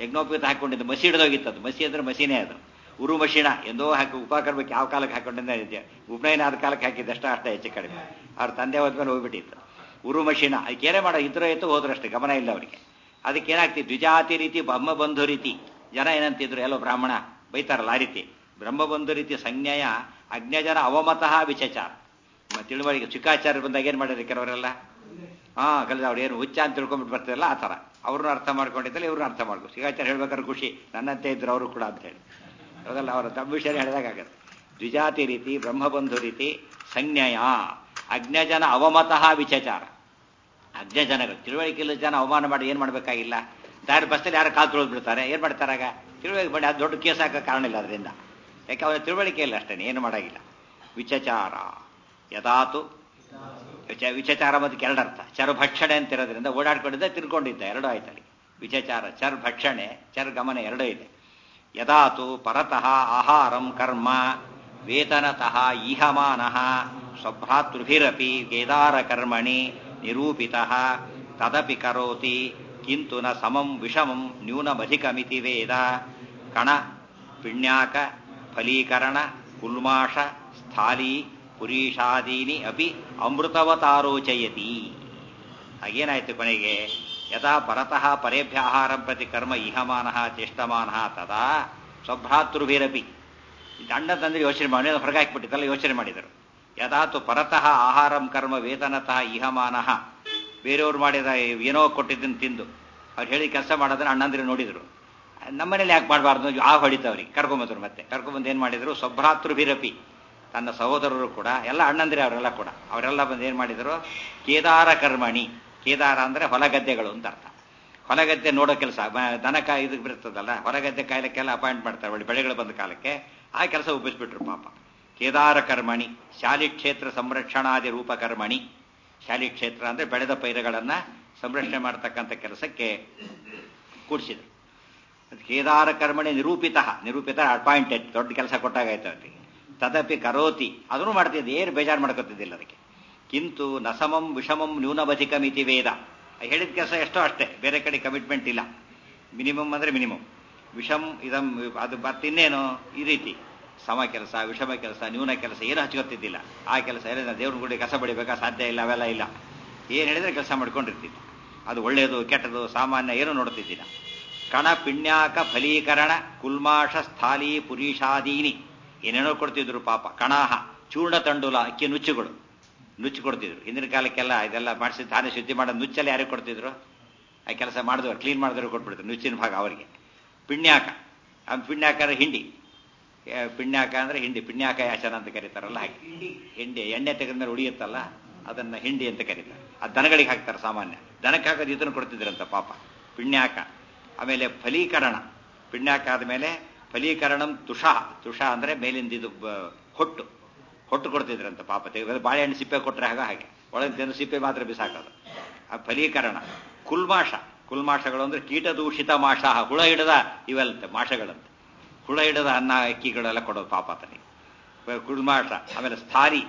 ಯಜ್ಞೋಪಯುಕ್ತ ಹಾಕೊಂಡಿದ್ದು ಮಸಿ ಹಿಡಿದೋಗಿತ್ತು ಅದು ಮಸಿ ಅಂದ್ರೆ ಮಸಿನೇ ಅದು ಉರು ಮಷಿಣ ಎಂದೋ ಹಾಕಿ ಉಪಕರ್ಮಕ್ಕೆ ಯಾವ ಕಾಲಕ್ಕೆ ಹಾಕೊಂಡಿದ್ದೆ ಇದೆಯಾ ಉಪನಯನ ಆದ ಕಾಲಕ್ಕೆ ಹಾಕಿದ್ದು ಅಷ್ಟೇ ಅಷ್ಟೇ ಹೆಚ್ಚು ಕಡಿಮೆ ಅವ್ರ ತಂದೆ ಹೋದ್ಮೇಲೆ ಹೋಗ್ಬಿಟ್ಟಿತ್ತು ಉರು ಮಷಿಣ ಅದಕ್ಕೆ ಏನೇ ಮಾಡೋ ಇದ್ರೋ ಎತ್ತು ಹೋದ್ರಷ್ಟೇ ಗಮನ ಇಲ್ಲ ಅವರಿಗೆ ಅದಕ್ಕೆ ಏನಾಗ್ತಿ ದ್ವಿಜಾತಿ ರೀತಿ ಬ್ರಹ್ಮಬಂಧು ರೀತಿ ಜನ ಏನಂತಿದ್ರು ಎಲ್ಲೋ ಬ್ರಾಹ್ಮಣ ಬೈತಾರಲ್ಲ ಆ ರೀತಿ ಬ್ರಹ್ಮಬಂಧು ರೀತಿ ಸಂಜ್ಞೆಯ ಅಜ್ಞಜನ ಅವಮತಃ ವಿಚಚಾರ ತಿಳುವಳಿಕೆ ಚಿಕ್ಕಾಚಾರ್ಯ ಬಂದಾಗ ಏನ್ ಮಾಡಿದ್ರು ಕೆಲವರೆಲ್ಲ ಹಾ ಕಲಿದ ಅವ್ರು ಏನು ಹುಚ್ಚ ಅಂತ ತಿಳ್ಕೊಂಡ್ಬಿಟ್ಟು ಬರ್ತಾರಲ್ಲ ಆ ಥರ ಅವ್ರನ್ನ ಅರ್ಥ ಮಾಡ್ಕೊಂಡಿದ್ದಲ್ಲ ಇವ್ರನ್ನ ಅರ್ಥ ಮಾಡ್ಕೊ ಶಿಕಾಚಾರ್ಯ ಹೇಳ್ಬೇಕಾದ್ರೆ ಖುಷಿ ನನ್ನಂತೆ ಇದ್ರು ಅವರು ಕೂಡ ಅಂತ ಹೇಳಿ ಹೌದಲ್ಲ ಅವರ ತಮ್ಮ ವಿಷಯ ಹೇಳಿದಾಗತ್ತೆ ದ್ವಿಜಾತಿ ರೀತಿ ಬ್ರಹ್ಮಬಂಧು ರೀತಿ ಸಂಜ್ಞೆಯ ಅಜ್ಞಜನ ಅವಮತಃ ವಿಚಚಾರ ಅಜ್ಞಜನಗಳು ತಿಳುವಳಿಕೆಲ್ಲ ಜನ ಅವಮಾನ ಮಾಡಿ ಏನ್ ಮಾಡ್ಬೇಕಾಗಿಲ್ಲ ದಾರಿ ಬಸ್ಸಲ್ಲಿ ಯಾರು ಕಾಲು ತುಳಿದು ಬಿಡ್ತಾರೆ ಏನ್ ಮಾಡ್ತಾರಾಗ ತಿಳುವಳಿಕೆ ಮಾಡಿ ಅದು ದೊಡ್ಡ ಕೇಸ್ ಹಾಕೋ ಕಾರಣ ಇಲ್ಲ ಅದರಿಂದ ಯಾಕೆ ಅವರ ತಿಳುವಳಿಕೆ ಇಲ್ಲ ಅಷ್ಟೇ ಏನು ಮಾಡಾಗಿಲ್ಲ ವಿಚಚಾರ ಯದಾತು ವಿಚ- ವಿಚಚಾರ ಮತ್ತು ಎರಡರ್ಥ ಚರ್ ಭಕ್ಷಣೆ ಅಂತಿರೋದ್ರಿಂದ ಓಡಾಡ್ಕೊಂಡಿದ್ದ ತಿನ್ಕೊಂಡಿದ್ದ ಎರಡು ಆಯ್ತಲ್ಲಿ ವಿಚಚಾರ ಚರ್ ಭಕ್ಷಣೆ ಚರ್ ಗಮನ ಎರಡೂ ಇದೆ ಯದಾತು ಪರತಃ ಆಹಾರಂ ಕರ್ಮ ವೇತನತಃ ಈಹಮಾನಃ ಸ್ವಭ್ರಾತೃಭಿರಪಿ ಕೇದಾರ ಕರ್ಮಣಿ ನಿರೂಪಿತಃ ತದಪಿ ಕರೋತಿ ಕಿಂತು ನ ಸಮಂ ವಿಷಮಂ ನ್ಯೂನಮಧಿಕಮಿತಿ ವೇದ ಕಣ ಪಿಣ್ಯಾಕ ಫಲೀಕರಣ ಕುಲ್ಮಾಷ ಸ್ಥಾಲಿ ಪುರೀಷಾದೀನಿ ಅಪಿ ಅಮೃತವತಾರೋಚಯತಿ ಹಾಗೇನಾಯ್ತು ಕೊನೆಗೆ ಯಥಾ ಪರತಃ ಪರೇಭ್ಯ ಆಹಾರಂ ಪ್ರತಿ ಕರ್ಮ ಇಹಮಾನಃ ಚೇಷ್ಟಮಾನಃ ತದಾ ಸ್ವಭ್ರಾತೃಭಿರಪಿ ಇದು ಅಣ್ಣ ತಂದ್ರೆ ಯೋಚನೆ ಮಾಡಿ ಹೊರಗೆ ಹಾಕ್ಬಿಟ್ಟಿದ್ದಲ್ಲ ಯೋಚನೆ ಮಾಡಿದರು ಯದಾತು ಪರತಃ ಆಹಾರಂ ಕರ್ಮ ವೇತನತಃ ಇಹಮಾನಃ ಬೇರೆಯವ್ರು ಮಾಡಿದ ಏನೋ ಕೊಟ್ಟಿದ್ದನ್ನು ತಿಂದು ಅವ್ರು ಹೇಳಿ ಕೆಲಸ ಮಾಡೋದನ್ನ ಅಣ್ಣಂದ್ರೆ ನೋಡಿದ್ರು ನಮ್ಮನೇಲಿ ಯಾಕೆ ಮಾಡಬಾರ್ದು ಆ ಹೊಡಿತು ಅವ್ರಿಗೆ ಕರ್ಕೊಂಬಂದ್ರು ಮತ್ತೆ ಕರ್ಕೊಂಬಂದು ಏನು ಮಾಡಿದ್ರು ಸ್ವಭ್ರಾತೃಭಿರಪಿ ತನ್ನ ಸಹೋದರರು ಕೂಡ ಎಲ್ಲ ಅಣ್ಣಂದ್ರೆ ಅವರೆಲ್ಲ ಕೂಡ ಅವರೆಲ್ಲ ಬಂದು ಏನು ಮಾಡಿದರು ಕೇದಾರ ಕರ್ಮಣಿ ಕೇದಾರ ಅಂದ್ರೆ ಹೊಲಗದ್ದೆಗಳು ಅಂತ ಅರ್ಥ ಹೊಲಗದ್ದೆ ನೋಡೋ ಕೆಲಸ ದನ ಕಾಯಿ ಇದಕ್ಕೆ ಬರ್ತದಲ್ಲ ಹೊಲಗದ್ದೆ ಕಾಯ್ಲಿಕ್ಕೆಲ್ಲ ಅಪಾಯಿಂಟ್ ಮಾಡ್ತಾರೆ ಒಳ್ಳೆ ಬೆಳೆಗಳು ಬಂದ ಕಾಲಕ್ಕೆ ಆ ಕೆಲಸ ಒಪ್ಪಿಸ್ಬಿಟ್ರು ಪಾಪ ಕೇದಾರ ಕರ್ಮಣಿ ಶಾಲಿ ಕ್ಷೇತ್ರ ಸಂರಕ್ಷಣಾದಿ ರೂಪ ಕರ್ಮಣಿ ಶಾಲಿ ಕ್ಷೇತ್ರ ಅಂದ್ರೆ ಬೆಳೆದ ಪೈರುಗಳನ್ನ ಸಂರಕ್ಷಣೆ ಮಾಡತಕ್ಕಂಥ ಕೆಲಸಕ್ಕೆ ಕೂಡಿಸಿದ್ರು ಕೇದಾರ ಕರ್ಮಣಿ ನಿರೂಪಿತ ನಿರೂಪಿತ ಅಪಾಯಿಂಟೆಡ್ ದೊಡ್ಡ ಕೆಲಸ ಕೊಟ್ಟಾಗಾಯ್ತು ಅವರಿಗೆ ತದಪಿ ಕರೋತಿ ಅದನ್ನು ಮಾಡ್ತಿದ್ದೆ ಏನು ಬೇಜಾರು ಮಾಡ್ಕೊತಿದ್ದಿಲ್ಲ ಅದಕ್ಕೆ ಕಿಂತು ನಸಮಂ ವಿಷಮಂ ನ್ಯೂನಬಧಿಕಮಿತಿ ವೇದ ಹೇಳಿದ ಕೆಲಸ ಎಷ್ಟೋ ಅಷ್ಟೇ ಬೇರೆ ಕಡೆ ಕಮಿಟ್ಮೆಂಟ್ ಇಲ್ಲ ಮಿನಿಮಮ್ ಅಂದ್ರೆ ಮಿನಿಮಮ್ ವಿಷಮ್ ಇದಂ ಅದು ಮತ್ತಿನ್ನೇನು ಈ ರೀತಿ ಸಮ ಕೆಲಸ ವಿಷಮ ಕೆಲಸ ನ್ಯೂನ ಕೆಲಸ ಏನು ಹಚ್ಕೊತಿದ್ದಿಲ್ಲ ಆ ಕೆಲಸ ಏನಿಲ್ಲ ದೇವ್ರ ಗುಡಿ ಕಸ ಬಡಿಬೇಕಾ ಸಾಧ್ಯ ಇಲ್ಲ ಅವೆಲ್ಲ ಇಲ್ಲ ಏನು ಹೇಳಿದ್ರೆ ಕೆಲಸ ಮಾಡ್ಕೊಂಡಿರ್ತಿದ್ದ ಅದು ಒಳ್ಳೆಯದು ಕೆಟ್ಟದು ಸಾಮಾನ್ಯ ಏನು ನೋಡ್ತಿದ್ದಿಲ್ಲ ಕಣ ಪಿಣ್ಯಾಕ ಫಲೀಕರಣ ಕುಲ್ಮಾಷ ಸ್ಥಾಲಿ ಪುರೀಷಾದೀನಿ ಏನೇನೋ ಕೊಡ್ತಿದ್ರು ಪಾಪ ಕಣಾಹ ಚೂರ್ಣ ತಂಡುಲ ಅಕ್ಕಿ ನುಚ್ಚುಗಳು ನುಚ್ಚು ಕೊಡ್ತಿದ್ರು ಹಿಂದಿನ ಕಾಲಕ್ಕೆಲ್ಲ ಇದೆಲ್ಲ ಮಾಡಿಸಿ ತಾನೇ ಶುದ್ಧಿ ಮಾಡೋದು ನುಚ್ಚಲ್ಲಿ ಯಾರಿಗೆ ಕೊಡ್ತಿದ್ರು ಆ ಕೆಲಸ ಮಾಡಿದವರು ಕ್ಲೀನ್ ಮಾಡಿದವರು ಕೊಟ್ಬಿಡ್ತಾರೆ ನುಚ್ಚಿನ ಭಾಗ ಅವರಿಗೆ ಪಿಣ್ಯಾಕ ಆ ಪಿಣ್ಯಾಕ ಅಂದ್ರೆ ಹಿಂಡಿ ಏ, ಪಿಣ್ಯಾಕ ಅಂದ್ರೆ ಹಿಂಡಿ ಪಿಣ್ಯಾಕ ಯಾಚನ ಅಂತ ಕರೀತಾರಲ್ಲ ಹಾಗೆ ಹಿಂಡಿ ಎಣ್ಣೆ ತೆಗೆದ ಮೇಲೆ ಉಳಿಯುತ್ತಲ್ಲ ಅದನ್ನ ಹಿಂಡಿ ಅಂತ ಕರೀತಾರೆ ಆ ದನಗಳಿಗೆ ಹಾಕ್ತಾರೆ ಸಾಮಾನ್ಯ ದನಕ್ಕೆ ಹಾಕೋದು ಇದನ್ನು ಕೊಡ್ತಿದ್ರಂತ ಪಾಪ ಪಿಣ್ಯಾಕ ಆಮೇಲೆ ಫಲೀಕರಣ ಪಿಣ್ಯಾಕ ಆದಮೇಲೆ ಫಲೀಕರಣಂ ತುಷ ತುಷ ಅಂದ್ರೆ ಮೇಲಿಂದ ಇದು ಬ- ಹೊಟ್ಟು ಹೊಟ್ಟು ಕೊಡ್ತಿದ್ರಂತ ಪಾಪ ತೆಗೆದು ಬಾಳೆಹಣ್ಣು ಸಿಪ್ಪೆ ಕೊಟ್ರೆ ಆಗ ಹಾಗೆ ಒಳಗೆ ತಿಂದು ಸಿಪ್ಪೆ ಮಾತ್ರ ಬಿಸಾಕೋದು ಆ ಫಲೀಕರಣ ಕುಲ್ಮಾಷ ಕುಲ್ಮಾಷಗಳು ಅಂದ್ರೆ ಕೀಟದೂಷಿತ ಮಾಷ ಹುಳ ಹಿಡದ ಇವೆಲ್ಲ ಮಾಷಗಳಂತೆ ಹುಳ ಹಿಡದ ಅನ್ನ ಅಕ್ಕಿಗಳೆಲ್ಲ ಕೊಡೋದು ಪಾಪ ಆತನಿಗೆ ಕುಲ್ಮಾಷ ಆಮೇಲೆ ಸ್ಥಾಲಿ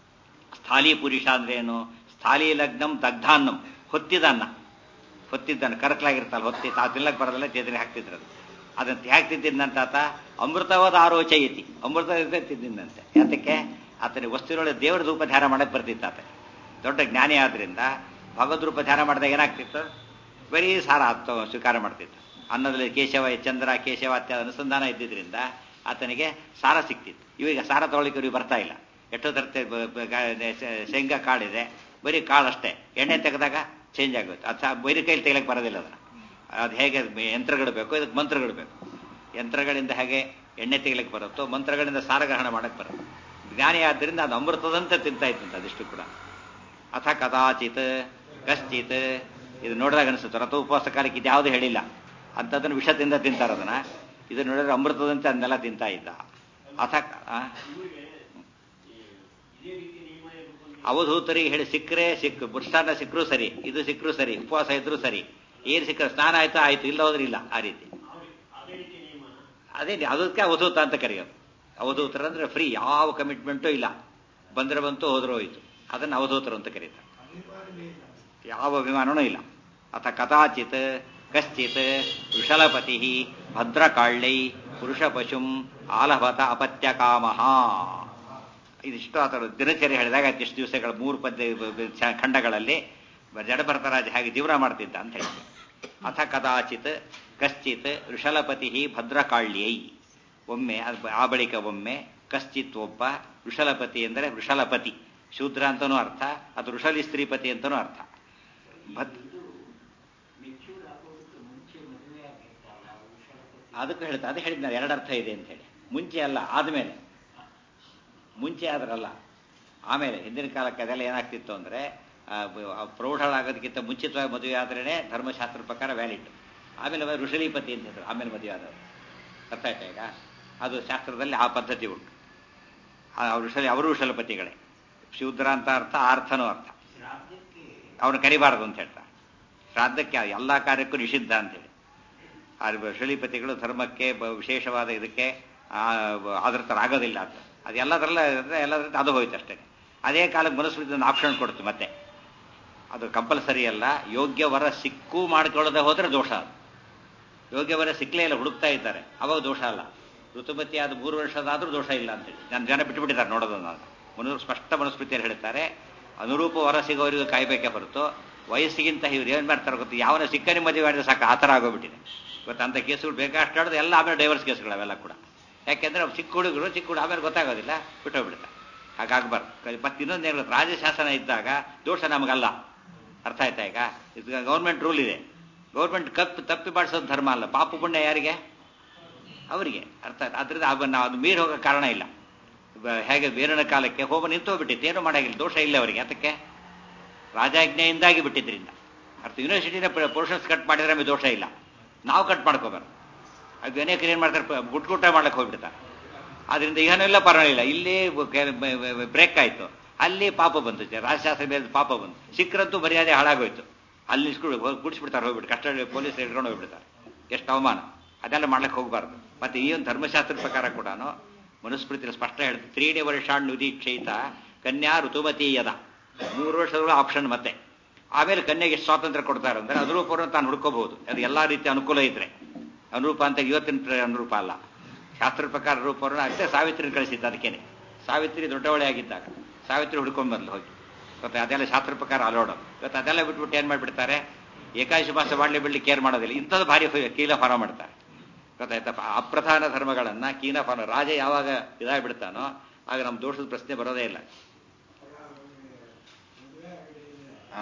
ಸ್ಥಾಲಿ ಪುರುಷ ಅಂದ್ರೆ ಏನು ಸ್ಥಾಲಿ ಲಗ್ನಂ ದಗ್ಧಾನ್ನಂ ಹೊತ್ತಿದ ಅನ್ನ ಹೊತ್ತಿದ್ದನ್ನು ಕರಕಲಾಗಿರ್ತಲ್ಲ ಹೊತ್ತಿ ತಾವು ತಿನ್ನಕ್ ಬರೋದಲ್ಲ ತೇದ್ರೆ ಹಾಕ್ತಿದ್ರು ಅದನ್ನ ಹಾಕ್ತಿದ್ದಂತ ಆತ ಅಮೃತವಾದ ಆರೋಚಯತಿ ಅಮೃತ ಇರ್ತದೆ ತಿಂದಿದ್ದಂತೆ ಯಾತಕ್ಕೆ ಆತನಿಗೆ ವಸ್ತುಗಳ ದೇವರ ರೂಪ ಧ್ಯಾನ ಮಾಡಕ್ ಬರ್ತಿತ್ತು ಆತ ದೊಡ್ಡ ಜ್ಞಾನಿ ಆದ್ರಿಂದ ಭಗವದ್ ರೂಪ ಧ್ಯಾನ ಮಾಡಿದಾಗ ಏನಾಗ್ತಿತ್ತು ಬರೀ ಸಾರ ಆತ ಸ್ವೀಕಾರ ಮಾಡ್ತಿತ್ತು ಅನ್ನದಲ್ಲಿ ಕೇಶವ ಚಂದ್ರ ಕೇಶವ ಇತ್ಯಾದಿ ಅನುಸಂಧಾನ ಇದ್ದಿದ್ರಿಂದ ಆತನಿಗೆ ಸಾರ ಸಿಕ್ತಿತ್ತು ಇವಾಗ ಸಾರ ತಗೊಳ್ಳಿಕ್ಕೆ ಇವ್ರಿಗೆ ಬರ್ತಾ ಇಲ್ಲ ಎಷ್ಟೋ ತರ್ತೆ ಶೇಂಗಾ ಕಾಳಿದೆ ಬರೀ ಕಾಳಷ್ಟೇ ಎಣ್ಣೆ ತೆಗೆದಾಗ ಚೇಂಜ್ ಆಗುತ್ತೆ ಅದು ಸಹ ಬರೀ ಕೈಲಿ ತೆಗಿಲಕ್ಕೆ ಬರೋದಿಲ್ಲ ಅದನ್ನ ಅದು ಹೇಗೆ ಯಂತ್ರಗಳು ಬೇಕು ಇದಕ್ಕೆ ಮಂತ್ರಗಳು ಬೇಕು ಯಂತ್ರಗಳಿಂದ ಹೇಗೆ ಎಣ್ಣೆ ತೆಗಿಲಕ್ಕೆ ಬರುತ್ತೋ ಮಂತ್ರಗಳಿಂದ ಸಾರಗ್ರಹಣ ಮಾಡಕ್ಕೆ ಬರುತ್ತೆ ಜ್ಞಾನಿ ಆದ್ದರಿಂದ ಅದು ಅಮೃತದಂತೆ ತಿಂತಾ ಇತ್ತಂತೆ ಅದಿಷ್ಟು ಕೂಡ ಅಥ ಕದಾಚಿತ್ ಕಶ್ಚಿತ್ ಇದು ನೋಡಿದಾಗ ಅನಿಸುತ್ತೆ ರಥ ಉಪವಾಸ ಕಾಲಕ್ಕೆ ಇದು ಯಾವುದು ಹೇಳಿಲ್ಲ ಅಂಥದ್ದನ್ನು ವಿಷದಿಂದ ತಿಂತಾರೆ ಅದನ್ನ ಇದು ನೋಡಿದ್ರೆ ಅಮೃತದಂತೆ ಅದನ್ನೆಲ್ಲ ತಿಂತಾ ಇದ್ದ ಅಥ ಆ? ಅವಧೂತರಿಗೆ ಹೇಳಿ ಸಿಕ್ಕರೆ ಸಿಕ್ಕು ಬುಷ್ಟಾನ ಸಿಕ್ಕರೂ ಸರಿ ಇದು ಸಿಕ್ಕರೂ ಸರಿ ಉಪವಾಸ ಇದ್ರೂ ಸರಿ ಏನ್ ಸಿಕ್ಕ ಸ್ನಾನ ಆಯ್ತಾ ಆಯ್ತು ಇಲ್ಲ ಹೋದ್ರೆ ಇಲ್ಲ ಆ ರೀತಿ ಅದೇ ಅದಕ್ಕೆ ಅವಧೂತ ಅಂತ ಕರೆಯೋದು ಅವಧೂತರು ಅಂದ್ರೆ ಫ್ರೀ ಯಾವ ಕಮಿಟ್ಮೆಂಟು ಇಲ್ಲ ಬಂದ್ರೆ ಬಂತು ಹೋದ್ರೆ ಹೋಯ್ತು ಅದನ್ನು ಅವಧೂತರು ಅಂತ ಕರೀತಾರೆ ಯಾವ ಅಭಿಮಾನನೂ ಇಲ್ಲ ಅಥ ಕದಾಚಿತ್ ಕಶ್ಚಿತ್ ವೃಷಲಪತಿ ಭದ್ರಕಾಳ್ಯೈ ಪುರುಷ ಪಶುಂ ಆಲಭತ ಅಪತ್ಯ ಕಾಮಃ ಇದಿಷ್ಟು ಆತರ ದಿನಚರಿ ಹೇಳಿದಾಗ ಇಷ್ಟು ದಿವಸಗಳ ಮೂರು ಪದ್ಯ ಚ- ಖಂಡಗಳಲ್ಲಿ ಜಡಭರತರಾಜ ಹಾಗೆ ಜೀವನ ಮಾಡ್ತಿದ್ದ ಅಂತ ಹೇಳ್ತಾರೆ ಅಥ ಕದಾಚಿತ್ ಕಶ್ಚಿತ್ ವೃಷಲಪತಿ ಭದ್ರಕಾಳ್ಯೈ ಒಮ್ಮೆ ಅದ್- ಆ ಬಳಿಕ ಒಮ್ಮೆ ಕಶ್ಚಿತ್ ಒಬ್ಬ ವೃಷಲಪತಿ ಎಂದರೆ ವೃಷಲಪತಿ ಶೂದ್ರ ಅಂತನೂ ಅರ್ಥ ಅದು ವೃಷಲಿ ಸ್ತ್ರೀಪತಿ ಅಂತನೂ ಅರ್ಥ ಭದ್ ಅದಕ್ಕೂ ಹೇಳ್ತಾ ಅದು ಹೇಳಿದ್ನ ಎರಡು ಅರ್ಥ ಇದೆ ಅಂತ ಹೇಳಿ ಮುಂಚೆ ಅಲ್ಲ ಆದ್ಮೇಲೆ ಮುಂಚೆ ಆದ್ರಲ್ಲ ಆಮೇಲೆ ಹಿಂದಿನ ಕಾಲಕ್ಕೆ ಅದೆಲ್ಲ ಏನಾಗ್ತಿತ್ತು ಅಂದ್ರೆ ಆ, ಬ- ಆ ಪ್ರೌಢಳಾಗೋದಕ್ಕಿಂತ ಮುಂಚಿತವಾಗಿ ಮದುವೆ ಆದ್ರೇನೆ ಧರ್ಮಶಾಸ್ತ್ರ ಪ್ರಕಾರ ವ್ಯಾಲಿಡ್ ಆಮೇಲೆ ಅವ ಋಷಲೀಪತಿ ಅಂತ ಹೇಳಿದ್ರು ಆಮೇಲೆ ಮದುವೆ ಆದವರು ಅರ್ಥ ಆಯ್ತಾ ಈಗ ಅದು ಶಾಸ್ತ್ರದಲ್ಲಿ ಆ ಪದ್ಧತಿ ಉಂಟು ಆ ಋಷಲಿ ಅವರು ಋಷಲಪತಿಗಳೇ ಶೂದ್ರ ಅಂತ ಅರ್ಥ ಆ ಅರ್ಥನೂ ಅರ್ಥ ಅವನು ಕರಿಬಾರದು ಅಂತ ಹೇಳ್ತಾರೆ ಶ್ರಾದ್ದಕ್ಕೆ ಎಲ್ಲ ಕಾರ್ಯಕ್ಕೂ ನಿಷಿದ್ಧ ಅಂತೇಳಿ ಆ ಋಷಲಿಪತಿಗಳು ಧರ್ಮಕ್ಕೆ ಬ- ವಿಶೇಷವಾದ ಇದಕ್ಕೆ ಆದೃತರಾಗೋದಿಲ್ಲ ಅಂತ ಅದು ಎಲ್ಲದರಲ್ಲ ಎಲ್ಲದ್ರಿಂದ ಅದು ಹೋಯ್ತು ಅಷ್ಟೇ ಅದೇ ಕಾಲಕ್ಕೆ ಮನುಸ್ಮೃತಿ ಒಂದು ಆಪ್ಷನ್ ಕೊಡ್ತು ಮತ್ತೆ ಅದು ಕಂಪಲ್ಸರಿ ಅಲ್ಲ ಯೋಗ್ಯ ವರ ಸಿಕ್ಕೂ ಮಾಡ್ಕೊಳ್ಳದೆ ಹೋದ್ರೆ ದೋಷ ಅದು ಯೋಗ್ಯ ವರ ಸಿಕ್ಕಲೇ ಇಲ್ಲ ಹುಡುಕ್ತಾ ಇದ್ದಾರೆ ಅವಾಗ ದೋಷ ಅಲ್ಲ ಋತುಮತಿ ಆದ ಮೂರು ವರ್ಷದಾದ್ರೂ ದೋಷ ಇಲ್ಲ ಅಂತೇಳಿ ನಾನು ಜನ ಬಿಟ್ಟುಬಿಟ್ಟಿದ್ದಾರೆ ನೋಡೋದು ನಾನು ಮನು ಸ್ಪಷ್ಟ ಮನುಸ್ಮೃತಿಯಲ್ಲಿ ಹೇಳ್ತಾರೆ ಅನುರೂಪ ವರ ಸಿಗೋವರಿಗೂ ಕಾಯ್ಬೇಕೇ ಹೊರತು ವಯಸ್ಸಿಗಿಂತ ಇವ್ರು ಏನ್ ಮಾಡ್ತಾರೆ ಗೊತ್ತು ಯಾವನ ಸಿಕ್ಕನಿ ಮದುವೆ ಮಾಡಿದ್ರೆ ಸಾಕು ಆ ಥರ ಆಗೋಗ್ಬಿಟ್ಟಿದೆ ಇವತ್ತು ಅಂತ ಕೇಸುಗಳು ಬೇಕಾಷ್ಟು ಆಡೋದು ಎಲ್ಲ ಆಮೇಲೆ ಡೈವರ್ಸ್ ಕೇಸ್ಗಳು ಅವೆಲ್ಲ ಕೂಡ ಯಾಕೆಂದ್ರೆ ಅವ್ರು ಚಿಕ್ಕ ಹುಡುಗರು ಚಿಕ್ಕ ಹುಡುಗ ಆಮೇಲೆ ಗೊತ್ತಾಗೋದಿಲ್ಲ ಬಿಟ್ಟೋಗ್ಬಿಡ್ತಾರೆ ಹಾಗಾಗ್ಬಾರ್ದು ಮತ್ತೆ ಇನ್ನೊಂದು ಏನು ಗೊತ್ತಾ, ರಾಜಶಾಸನ ಇದ್ದಾಗ ದೋಷ ನಮಗಲ್ಲ ಅರ್ಥ ಆಯ್ತಾ ಈಗ ಇದು ಗೌರ್ಮೆಂಟ್ ರೂಲ್ ಇದೆ ಗೌರ್ಮೆಂಟ್ ಕಪ್ಪು ತಪ್ಪಿ ಮಾಡಿಸೋದು ಧರ್ಮ ಅಲ್ಲ ಪಾಪ ಪುಣ್ಯ ಯಾರಿಗೆ ಅವರಿಗೆ ಅರ್ಥ ಆಯ್ತು ಅದರಿಂದ ಅವನ್ನ ಅದು ಮೀರಿ ಹೋಗೋ ಕಾರಣ ಇಲ್ಲ ಬ- ಹೇಗೆ ಬೇರನ ಕಾಲಕ್ಕೆ ಹೋಮ ನಿಂತೋಗ್ಬಿಟ್ಟಿತ್ತು ಏನೂ ಮಾಡಾಗಿಲ್ಲ ದೋಷ ಇಲ್ಲ ಅವರಿಗೆ ಅದಕ್ಕೆ ರಾಜಾಜ್ಞೆಯಿಂದಾಗಿ ಬಿಟ್ಟಿದ್ರಿಂದ ಅರ್ಥ ಯೂನಿವರ್ಸಿಟಿನ ಪೋರ್ಷನ್ಸ್ ಕಟ್ ಮಾಡಿದ್ರೆ ನಮಗೆ ದೋಷ ಇಲ್ಲ ನಾವು ಕಟ್ ಮಾಡ್ಕೋಬಾರ್ದು ಅದು ಅನೇಕರು ಏನು ಮಾಡ್ತಾರೆ ಪ- ಗುಟ್ ಗುಟ್ಟ ಮಾಡಕ್ಕೆ ಹೋಗ್ಬಿಡ್ತಾರೆ ಆದ್ರಿಂದ ಏನೆಲ್ಲ ಪರವಾಗಿಲ್ಲ ಇಲ್ಲಿ ಬ್ರೇಕ್ ಆಯ್ತು ಅಲ್ಲಿ ಪಾಪ ಬಂತು ರಾಜಶಾಸ್ತ್ರ ಮೇಲೆ ಪಾಪ ಬಂತು ಸಿಕ್ಕರಂತೂ ಮರ್ಯಾದೆ ಹಾಳಾಗೋಯ್ತು ಅಲ್ಲಿ ನಿಲ್ಸ್ಕೊಂಡು ಕುಡಿಸ್ಬಿಡ್ತಾರೆ ಹೋಗ್ಬಿಟ್ಟು ಕಷ್ಟ ಪೊಲೀಸ್ ಹಿಡ್ಕೊಂಡು ಹೋಗ್ಬಿಡ್ತಾರೆ ಎಷ್ಟು ಅವಮಾನ ಅದೆಲ್ಲ ಮಾಡ್ಲಿಕ್ಕೆ ಹೋಗಬಾರ್ದು ಮತ್ತೆ ಈ ಒಂದು ಧರ್ಮಶಾಸ್ತ್ರ ಪ್ರಕಾರ ಕೂಡ ಮನುಸ್ಮೃತಿಯಲ್ಲಿ ಸ್ಪಷ್ಟ ಹೇಳ್ತಾರೆ ತ್ರೀಡಿ ವರ್ಷಾಣ್ ನಿರೀಕ್ಷಿತ ಕನ್ಯಾ ಋತುಮತಿ ಯದ ಮೂರು ವರ್ಷಗಳು ಆಪ್ಷನ್ ಮತ್ತೆ ಆಮೇಲೆ ಕನ್ಯೆಗೆ ಎಷ್ಟು ಸ್ವಾತಂತ್ರ್ಯ ಕೊಡ್ತಾರೆ ಅಂದ್ರೆ ಅನುರೂಪವನ್ನು ತಾನು ಹುಡ್ಕೋಬಹುದು ಅದು ಎಲ್ಲಾ ರೀತಿ ಅನುಕೂಲ ಇದ್ರೆ ಅನುರೂಪ ಅಂತ ಇವತ್ತಿನ ಪ್ರ- ಅನುರೂಪ ಅಲ್ಲ ಶಾಸ್ತ್ರ ಪ್ರಕಾರ ರೂಪವನ್ನು ಅಷ್ಟೇ ಸಾವಿತ್ರಿನ ಕಳಿಸಿದ್ದ ಅದಕ್ಕೇನೆ ಸಾವಿತ್ರಿ ದೊಡ್ಡವಳೆ ಆಗಿದ್ದಾಗ ಸಾವಿತ್ರಿ ಹುಡ್ಕೊಂಡ್ ಬಂದ್ಲು ಹೋಗಿ ಮತ್ತೆ ಅದೆಲ್ಲ ಶಾಸ್ತ್ರ ಪ್ರಕಾರ ಅಲೋಡ ಇವತ್ತು ಅದೆಲ್ಲ ಬಿಟ್ಬಿಟ್ಟು ಏನ್ ಮಾಡ್ಬಿಡ್ತಾರೆ ಏಕಾದಶಿ ಮಾಸ ಮಾಡ್ಲಿ ಬಿಡ್ಲಿ ಕೇರ್ ಮಾಡೋದಿಲ್ಲ ಇಂಥದ್ದು ಭಾರಿ ಹೊ- ಕೀಲ ಫಾಲೋ ಮಾಡ್ತಾರೆ ಗೊತ್ತಾಯ್ತಪ್ಪ ಅಪ್ರಧಾನ ಧರ್ಮಗಳನ್ನ ಕೀನ ಫಾಲೋ ರಾಜ ಯಾವಾಗ ಇದಾಗ್ಬಿಡ್ತಾನೋ ಆಗ ನಮ್ಮ ದೋಷದ ಪ್ರಶ್ನೆ ಬರೋದೇ ಇಲ್ಲ ಹಾ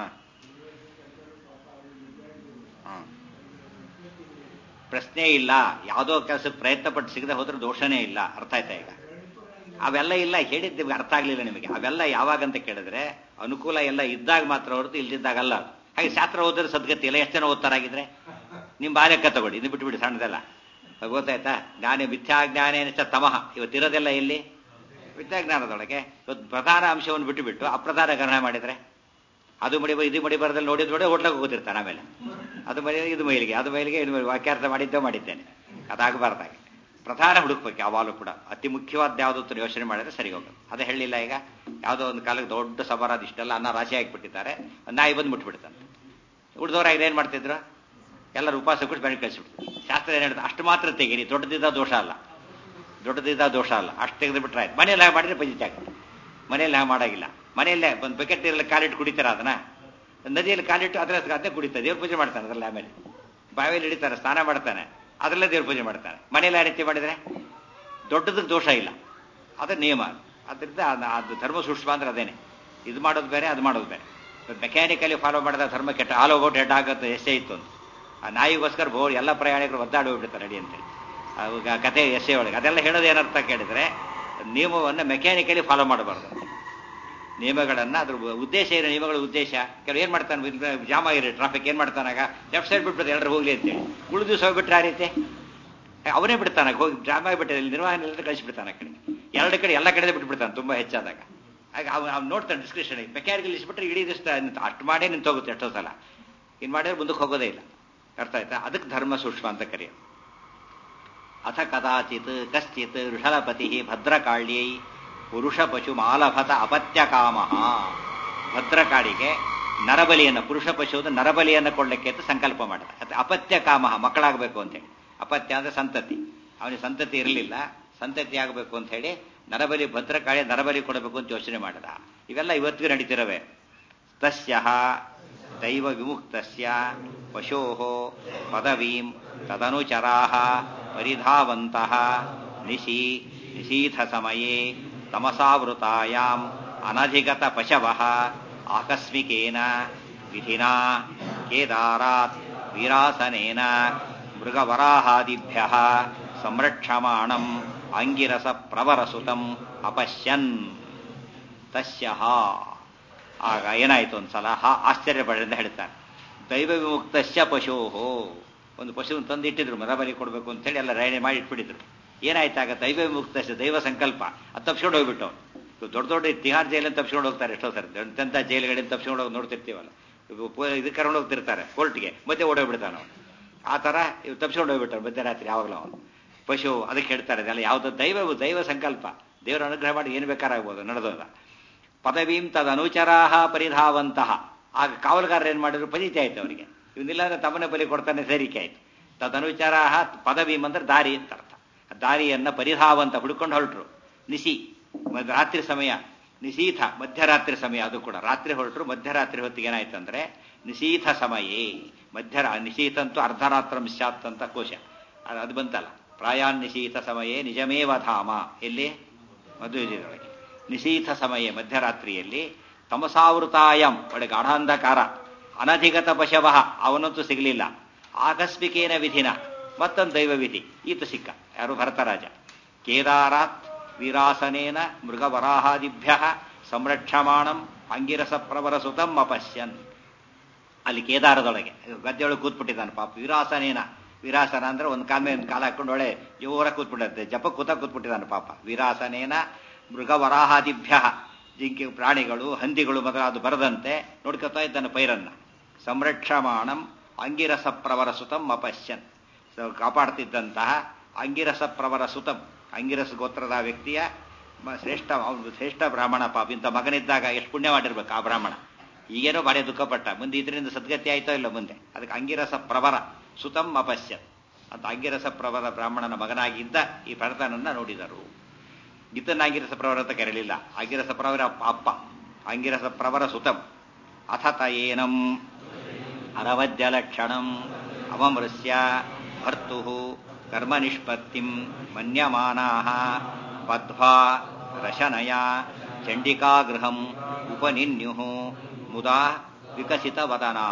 ಹಾ ಪ್ರಶ್ನೆ ಇಲ್ಲ ಯಾವುದೋ ಕೆಲಸಕ್ಕೆ ಪ್ರಯತ್ನ ಪಟ್ಟು ಸಿಗದೆ ಹೋದ್ರೆ ದೋಷನೇ ಇಲ್ಲ ಅರ್ಥ ಆಯ್ತಾ ಈಗ ಅವೆಲ್ಲ ಇಲ್ಲ ಹೇಳಿದ್ದು ನಿಮ್ಗೆ ಅರ್ಥ ಆಗ್ಲಿಲ್ಲ ನಿಮಗೆ ಅವೆಲ್ಲ ಯಾವಾಗ ಅಂತ ಕೇಳಿದ್ರೆ ಅನುಕೂಲ ಎಲ್ಲ ಇದ್ದಾಗ ಮಾತ್ರ ಹೊರತು ಇಲ್ದಿದ್ದಾಗಲ್ಲ ಅದು. ಹಾಗೆ ಶಾಸ್ತ್ರ ಓದಿದ್ರೆ ಸದ್ಗತಿ ಇಲ್ಲ ಎಷ್ಟು ಜನ ಓದ್ತಾರಾಗಿದ್ರೆ ನಿಮ್ಮ ಬಾಲ್ಯಕ್ಕ ತಗೊಳ್ಳಿ ಇದು ಬಿಟ್ಬಿಡಿ ಸಣ್ಣದೆಲ್ಲ ಗೊತ್ತಾಯ್ತಾ ಜ್ಞಾನ ಮಿಥ್ಯಾಜ್ಞಾನೇನ ಚ ತಮಃ ಇವತ್ತಿರೋದೆಲ್ಲ ಎಲ್ಲಿ ವಿದ್ಯಾಜ್ಞಾನದೊಳಗೆ ಇವತ್ತು ಪ್ರಧಾನ ಅಂಶವನ್ನು ಬಿಟ್ಟುಬಿಟ್ಟು ಅಪ್ರಧಾನ ಗ್ರಹಣ ಮಾಡಿದ್ರೆ ಅದು ಮಡಿ ಇದು ಮಡಿ ಬರದಲ್ಲಿ ನೋಡಿದ್ ನೋಡಿ ಹೋಟ್ಲಾಗ ಹೋಗ್ತಿರ್ತಾನೆ ಆಮೇಲೆ ಅದು ಮೈ ಇದು ಮೈಲಿಗೆ ಅದು ಮೈಲಿಗೆ ಇದು ಮೈಲಿಗೆ ವಾಕ್ಯಾರ್ಥ ಮಾಡಿದ್ದೇ ಮಾಡಿದ್ದೇನೆ ಅದಾಗಬಾರ್ದಾಗೆ ಪ್ರಧಾನ ಹುಡುಕ್ಬೇಕು ಯಾವಾಗಲೂ ಕೂಡ ಅತಿ ಮುಖ್ಯವಾದ ಯಾವುದೋ ಅಂತ ಯೋಚನೆ ಮಾಡಿದ್ರೆ ಸರಿ ಹೋಗೋದು ಅದೇ ಹೇಳಿಲ್ಲ ಈಗ ಯಾವುದೋ ಒಂದು ಕಾಲಕ್ಕೆ ದೊಡ್ಡ ಸಬರಾದ ಇಷ್ಟೆಲ್ಲ ಅನ್ನ ರಾಶಿ ಹಾಕಿಬಿಟ್ಟಿದ್ದಾರೆ ನಾಯಿ ಬಂದು ಮುಟ್ಬಿಡ್ತಾನೆ ಉಳಿದವರಾಗಿ ಏನ್ ಮಾಡ್ತಿದ್ರು ಎಲ್ಲರೂ ಉಪವಾಸ ಕೊಟ್ಟು ಬೆಳಗ್ಗೆ ಕಳಿಸ್ಬಿಡ್ತಾರೆ ಶಾಸ್ತ್ರ ಏನ್ ಹೇಳ್ತಾರೆ ಅಷ್ಟು ಮಾತ್ರ ತೆಗೀರಿ ದೊಡ್ಡದಿದ್ದ ದೋಷ ಅಲ್ಲ ದೊಡ್ಡದಿದ್ದ ದೋಷ ಅಲ್ಲ ಅಷ್ಟು ತೆಗೆದು ಬಿಟ್ರೆ ಆಯ್ತು ಮನೆಯಲ್ಲಿ ಹಾಗೆ ಮಾಡಿದ್ರೆ ಪಂಚಾಯತ್ ಆಗುತ್ತೆ ಮನೆಯಲ್ಲಿ ಹಾಗೆ ಮಾಡಾಗಿಲ್ಲ ಮನೆಯಲ್ಲೇ ಒಂದು ಬಕೆಟ್ ನೀರಲ್ಲಿ ಕಾಲಿಟ್ಟು ಕುಡಿತಾರ ಅದನ್ನ ನದಿಯಲ್ಲಿ ಕಾಲಿಟ್ಟು ಅದ್ರ ಅದೇ ಕುಡಿತಾರೆ ದೇವ್ರ ಪೂಜೆ ಮಾಡ್ತಾನೆ ಅದರಲ್ಲಿ ಆಮೇಲೆ ಬಾವಿಯಲ್ಲಿ ಹಿಡಿತಾರೆ ಸ್ನಾನ ಮಾಡ್ತಾನೆ ಅದರಲ್ಲೇ ದೇವ್ರ ಪೂಜೆ ಮಾಡ್ತಾನೆ ಮನೆಯಲ್ಲಿ ಆ ರೀತಿ ಮಾಡಿದ್ರೆ ದೊಡ್ಡದಕ್ಕೆ ದೋಷ ಇಲ್ಲ ಅದು ನಿಯಮ ಅದರಿಂದ ಅದ್- ಅದು ಧರ್ಮ ಸೂಕ್ಷ್ಮ ಅಂದ್ರೆ ಅದೇನೆ ಇದು ಮಾಡೋದು ಬೇರೆ ಅದು ಮಾಡೋದು ಬೇರೆ ಮೆಕ್ಯಾನಿಕಲಿ ಫಾಲೋ ಮಾಡಿದ ಧರ್ಮ ಕೆಟ್ಟ ಆಲ್ ಓವರ್ ಹೆಡ್ ಆಗುತ್ತೆ ಎಷ್ಟೇ ಇತ್ತು ಅಂತ ಆ ನಾಯಿಗೋಸ್ಕರ ಬಹು ಎಲ್ಲ ಪ್ರಯಾಣಿಕರು ಒದ್ದಾಡಿ ಹೋಗ್ಬಿಡ್ತಾರೆ ನಡಿ ಅಂತೇಳಿ ಅವಾಗ ಕತೆ ಎಸೆ ಒಳಗೆ ಅದೆಲ್ಲ ಹೇಳೋದು ಏನರ್ಥ ಕೇಳಿದ್ರೆ ನಿಯಮವನ್ನು ಮೆಕ್ಯಾನಿಕಲಿ ಫಾಲೋ ಮಾಡಬಾರ್ದು ನಿಯಮಗಳನ್ನ ಅದ್ರ ಉದ್ದೇಶ ಏನು ನಿಯಮಗಳ ಉದ್ದೇಶ ಕೆಲವು ಏನ್ ಮಾಡ್ತಾನೆ ಇಲ್ಲ ಜಾಮ ಇರಿ ಟ್ರಾಫಿಕ್ ಏನ್ ಮಾಡ್ತಾನಾಗ ಲೆಫ್ಟ್ ಸೈಡ್ ಬಿಟ್ಬಿಡ್ತಾರೆ ಎಲ್ಲರೂ ಹೋಗ್ಲಿ ಅಂತೇಳಿ ಉಳಿದ ದಿವಸ ಹೋಗ್ಬಿಟ್ರೆ ಆ ರೀತಿ ಅವನೇ ಬಿಡ್ತಾನ ಹೋಗಿ ಜಾಮ ಆಗಿಬಿಟ್ಟೆ ನಿರ್ವಹಣೆ ಇಲ್ಲದೆ ಕಳಿಸ್ಬಿಡ್ತಾನೆ ಆ ಕಡೆ ಎರಡು ಕಡೆ ಎಲ್ಲ ಕಡೆ ಬಿಟ್ಬಿಡ್ತಾನೆ ತುಂಬಾ ಹೆಚ್ಚಾದಾಗ ಆಗ ಅವ್ನು ಅವ್ನು ನೋಡ್ತಾನೆ ಡಿಸ್ಕ್ರಿಪ್ಷನ್ ಮೆಕ್ಯಾನಿಕಲ್ ಇಳಿಸ್ಬಿಟ್ರೆ ಇಡೀ ದಿವಸ ಅಷ್ಟು ಮಾಡೇ ನಿಂತೋಗುತ್ತೆ ಎಷ್ಟೋ ಸಲ ಇನ್ ಮಾಡಿದ್ರೆ ಮುಂದಕ್ಕೆ ಹೋಗೋದೇ ಇಲ್ಲ ಅರ್ಥ ಆಯ್ತಾ ಅದಕ್ಕೆ ಧರ್ಮ ಸೂಕ್ಷ್ಮ ಅಂತ ಕರೆಯೋದು ಅಥ ಕದಾಚಿತ್ ಕಶ್ಚಿತ್ ಋಷಲಪತಿ ಭದ್ರಕಾಳ್ಯೈ ಪುರುಷ ಪಶು ಮಾಲಭತ ಅಪತ್ಯ ಕಾಮ ಭದ್ರಕಾಳಿಗೆ ನರಬಲಿಯನ್ನು ಪುರುಷ ಪಶುವುದು ನರಬಲಿಯನ್ನು ಕೊಡ್ಲಿಕ್ಕೆ ಅಂತ ಸಂಕಲ್ಪ ಮಾಡಿದ ಅದು ಅಪತ್ಯ ಕಾಮ ಮಕ್ಕಳಾಗಬೇಕು ಅಂತೇಳಿ ಅಪತ್ಯ ಅಂದ್ರೆ ಸಂತತಿ ಅವನಿಗೆ ಸಂತತಿ ಇರಲಿಲ್ಲ ಸಂತತಿ ಆಗಬೇಕು ಅಂತ ಹೇಳಿ ನರಬಲಿ ಭದ್ರಕಾಳಿ ನರಬಲಿ ಕೊಡಬೇಕು ಅಂತ ಯೋಚನೆ ಮಾಡಿದ ಇವೆಲ್ಲ ಇವತ್ತಿಗೂ ನಡೀತಿರವೆ ತಸ್ಯ ದೈವ ವಿಮುಕ್ತಸ್ಯ ಪಶೋ ಪದವೀಂ ತದನುಚರಾ ಪರಿಧಾವಂತಹ ನಿಶಿ ನಿಶೀಥ ಸಮಯೇ ತಮಸಾವೃತಾಯಾಂ ಅನಧಿಗತ ಪಶವ ಆಕಸ್ಮಿಕೇನ ವಿಧಿನಾ ಕೇದಾರಾತ್ ವೀರಾಸನೇನ ಮೃಗವರಾಹಾದಿಭ್ಯ ಸಂರಕ್ಷಮಾಣಂ ಅಂಗಿರಸ ಪ್ರವರಸುತಂ ಅಪಶ್ಯನ್ ತಸ್ಯ ಆಗ ಏನಾಯಿತು ಒಂದ್ಸಲ ಹಾ ಆಶ್ಚರ್ಯಪಡ ಅಂತ ಹೇಳ್ತಾರೆ ದೈವ ವಿಮುಕ್ತಸ್ಯ ಪಶೋಹೋ ಒಂದು ಪಶುವನ್ನು ತಂದು ಇಟ್ಟಿದ್ರು ಮರಬಲಿ ಕೊಡಬೇಕು ಅಂತೇಳಿ ಎಲ್ಲ ರೈನೆ ಮಾಡಿ ಇಟ್ಬಿಟ್ಟಿದ್ರು ಏನಾಯ್ತಾಗ ದೈವ ವಿಮುಕ್ತಸ್ಯ ದೈವ ಸಂಕಲ್ಪ ಅದು ತಪ್ಸ್ಕೊಂಡು ಹೋಗ್ಬಿಟ್ಟು ಅವ್ನು. ದೊಡ್ಡ ದೊಡ್ಡ ತಿಹಾರ್ ಜೈಲನ್ನು ತಪ್ಸ್ಕೊಂಡು ಹೋಗ್ತಾರೆ ಎಷ್ಟೋ ಸರ್ ಎಂತೆಂಥ ಜೈಲುಗಳಿಂದ ತಪ್ಸ್ಕೊಂಡು ಹೋಗಿ ನೋಡ್ತಿರ್ತೀವಲ್ಲ ಇದು ಕರ್ಕೊಂಡು ಹೋಗ್ತಿರ್ತಾರೆ ಕೋರ್ಟ್ಗೆ ಮತ್ತೆ ಓಡೋಗ್ಬಿಡ್ತಾನೆ ಅವನು ಆ ಥರ ಇವ್ ತಪ್ಸ್ಕೊಂಡು ಹೋಗ್ಬಿಟ್ಟಾರೆ ಮಧ್ಯರಾತ್ರಿ ಯಾವಾಗಲೂ ಅವನು ಪಶು ಅದಕ್ಕೆ ಹೇಳ್ತಾರೆ ಅದೆಲ್ಲ ಯಾವುದು ದೈವ ದೈವ ಸಂಕಲ್ಪ ದೇವರ ಅನುಗ್ರಹ ಮಾಡಿ ಏನು ಬೇಕಾರಾಗ್ಬೋದು ನಡೆದೋದ ಪದವೀಂ ತದನುಚರಾಹ ಪರಿಧಾವಂತಹ ಆಗ ಕಾವಲುಗಾರರು ಏನು ಮಾಡಿದ್ರು ಪದೀತಿ ಆಯ್ತು ಅವರಿಗೆ ಇವನಿಲ್ಲಾಂದ್ರೆ ತಮ್ಮನೇ ಬಲಿ ಕೊಡ್ತಾನೆ ಸೇರಿಕೆ ಆಯ್ತು ತದನುಚರಾಹ ಪದವೀಂ ಅಂದ್ರೆ ದಾರಿ ಅಂತ ಅರ್ಥ ಆ ದಾರಿಯನ್ನ ಪರಿಧಾವಂತ ಹುಡ್ಕೊಂಡು ಹೊರಟರು ನಿಸಿ ಮ- ರಾತ್ರಿ ಸಮಯ ನಿಶೀಥ ಮಧ್ಯರಾತ್ರಿ ಸಮಯ ಅದು ಕೂಡ ರಾತ್ರಿ ಹೊರಟರು ಮಧ್ಯರಾತ್ರಿ ಹೊತ್ತಿಗೆ ಏನಾಯ್ತಂದ್ರೆ ನಿಶೀಥ ಸಮಯೇ ಮಧ್ಯರ ನಿಶೀಥ ಅಂತೂ ಅರ್ಧರಾತ್ರ ಸ್ಯಾತ್ ಅಂತ ಕೋಶ ಅದು ಅದು ಬಂತಲ್ಲ ಪ್ರಾಯಾನ್ ನಿಶೀಥ ಸಮಯೇ ನಿಜಮೇವ ಧಾಮ ಎಲ್ಲಿ ಮಧುವಿದೊಳಗೆ ನಿಶೀಥ ಸಮಯ ಮಧ್ಯರಾತ್ರಿಯಲ್ಲಿ ತಮಸಾವೃತಾಯಂ ಒಳ್ಳೆ ಗಾಢಾಂಧಕಾರ ಅನಧಿಗತ ಪಶವ ಅವನಂತೂ ಸಿಗಲಿಲ್ಲ ಆಕಸ್ಮಿಕೇನ ವಿಧಿನ ಮತ್ತೊಂದು ದೈವ ವಿಧಿ ಈತ ಸಿಕ್ಕ ಯಾರು ಭರತರಾಜ ಕೇದಾರಾತ್ ವೀರಾಸನೇನ ಮೃಗವರಾಹಾದಿಭ್ಯ ಸಂರಕ್ಷಮಾಣಂ ಅಂಗಿರಸ ಪ್ರವರ ಸುತಂ ಅಪಶ್ಯನ್ ಅಲ್ಲಿ ಕೇದಾರದೊಳಗೆ ಗದ್ದೆಯೊಳಗೆ ಕೂತ್ಬಿಟ್ಟಿದ್ದಾನೆ ಪಾಪ ವೀರಾಸನೇನ ವೀರಾಸನ ಅಂದ್ರೆ ಒಂದು ಕಾಲ ಮೇಲೆ ಒಂದು ಕಾಲ ಹಾಕೊಂಡು ಒಳ್ಳೆ ಜೋರ ಕೂತ್ಬಿಟ್ಟಂತೆ ಜಪ ಕೂತ ಕೂತ್ಬಿಟ್ಟಿದ್ದಾನೆ ಪಾಪ ವೀರಾಸನೇನ ಮೃಗವರಾಹಾದಿಭ್ಯ ಜಿಂಕೆ ಪ್ರಾಣಿಗಳು ಹಂದಿಗಳು ಮೊದಲಾದ ಬರದಂತೆ ನೋಡ್ಕೊತಾ ಇದ್ದಾನೆ ಪೈರನ್ನ ಸಂರಕ್ಷಮಾಣಂ ಅಂಗಿರಸ ಪ್ರವರ ಸುತಂ ಅಪಶ್ಯನ್ ಸೊ ಕಾಪಾಡ್ತಿದ್ದಂತಹ ಅಂಗಿರಸ ಪ್ರವರ ಸುತಂ ಅಂಗಿರಸ ಗೋತ್ರದ ವ್ಯಕ್ತಿಯ ಮ- ಶ್ರೇಷ್ಠ ಅವ್ನು ಶ್ರೇಷ್ಠ ಬ್ರಾಹ್ಮಣ ಪಾಪ ಇಂಥ ಮಗನಿದ್ದಾಗ ಎಷ್ಟು ಪುಣ್ಯ ಮಾಡಿರ್ಬೇಕು ಆ ಬ್ರಾಹ್ಮಣ ಈಗೇನೋ ಭಾರಿ ದುಃಖಪಟ್ಟ ಮುಂದೆ ಇದರಿಂದ ಸದ್ಗತಿ ಆಯ್ತೋ ಇಲ್ಲ ಮುಂದೆ ಅದಕ್ಕೆ ಅಂಗಿರಸ ಪ್ರವರ ಸುತಂ ಅಪಶ್ಯನ್ ಅಂತ ಅಂಗಿರಸ ಪ್ರವರ ಬ್ರಾಹ್ಮಣನ ಮಗನಾಗಿದ್ದ ಈ ಭರತನನ್ನ ನೋಡಿದರು ಈತನ ಅಂಗಿರಸ ಪ್ರವರ ಅಂತ ಕರೆಯಲಿಲ್ಲ ಅಂಗಿರಸ ಪ್ರವರ ಅಪ್ಪ ಅಪ್ಪ ಅಂಗಿರಸ ಪ್ರವರ ಸುತಂ ಅಥತ ಏನಂ ಅರವದ್ಯ ಲಕ್ಷಣಂ ಅವಮೃಶ್ಯ ಭರ್ತು ಕರ್ಮ ನಿಷ್ಪತ್ತಿಂ ಮನ್ಯಮಾನಾ ಬದ್ಧ್ವಾ ರಶನಯ ಚಂಡಿಕಾಗೃಹಂ ಉಪನಿನ್ಯು ಮುದಾ ವಿಕಸಿತವದನಾ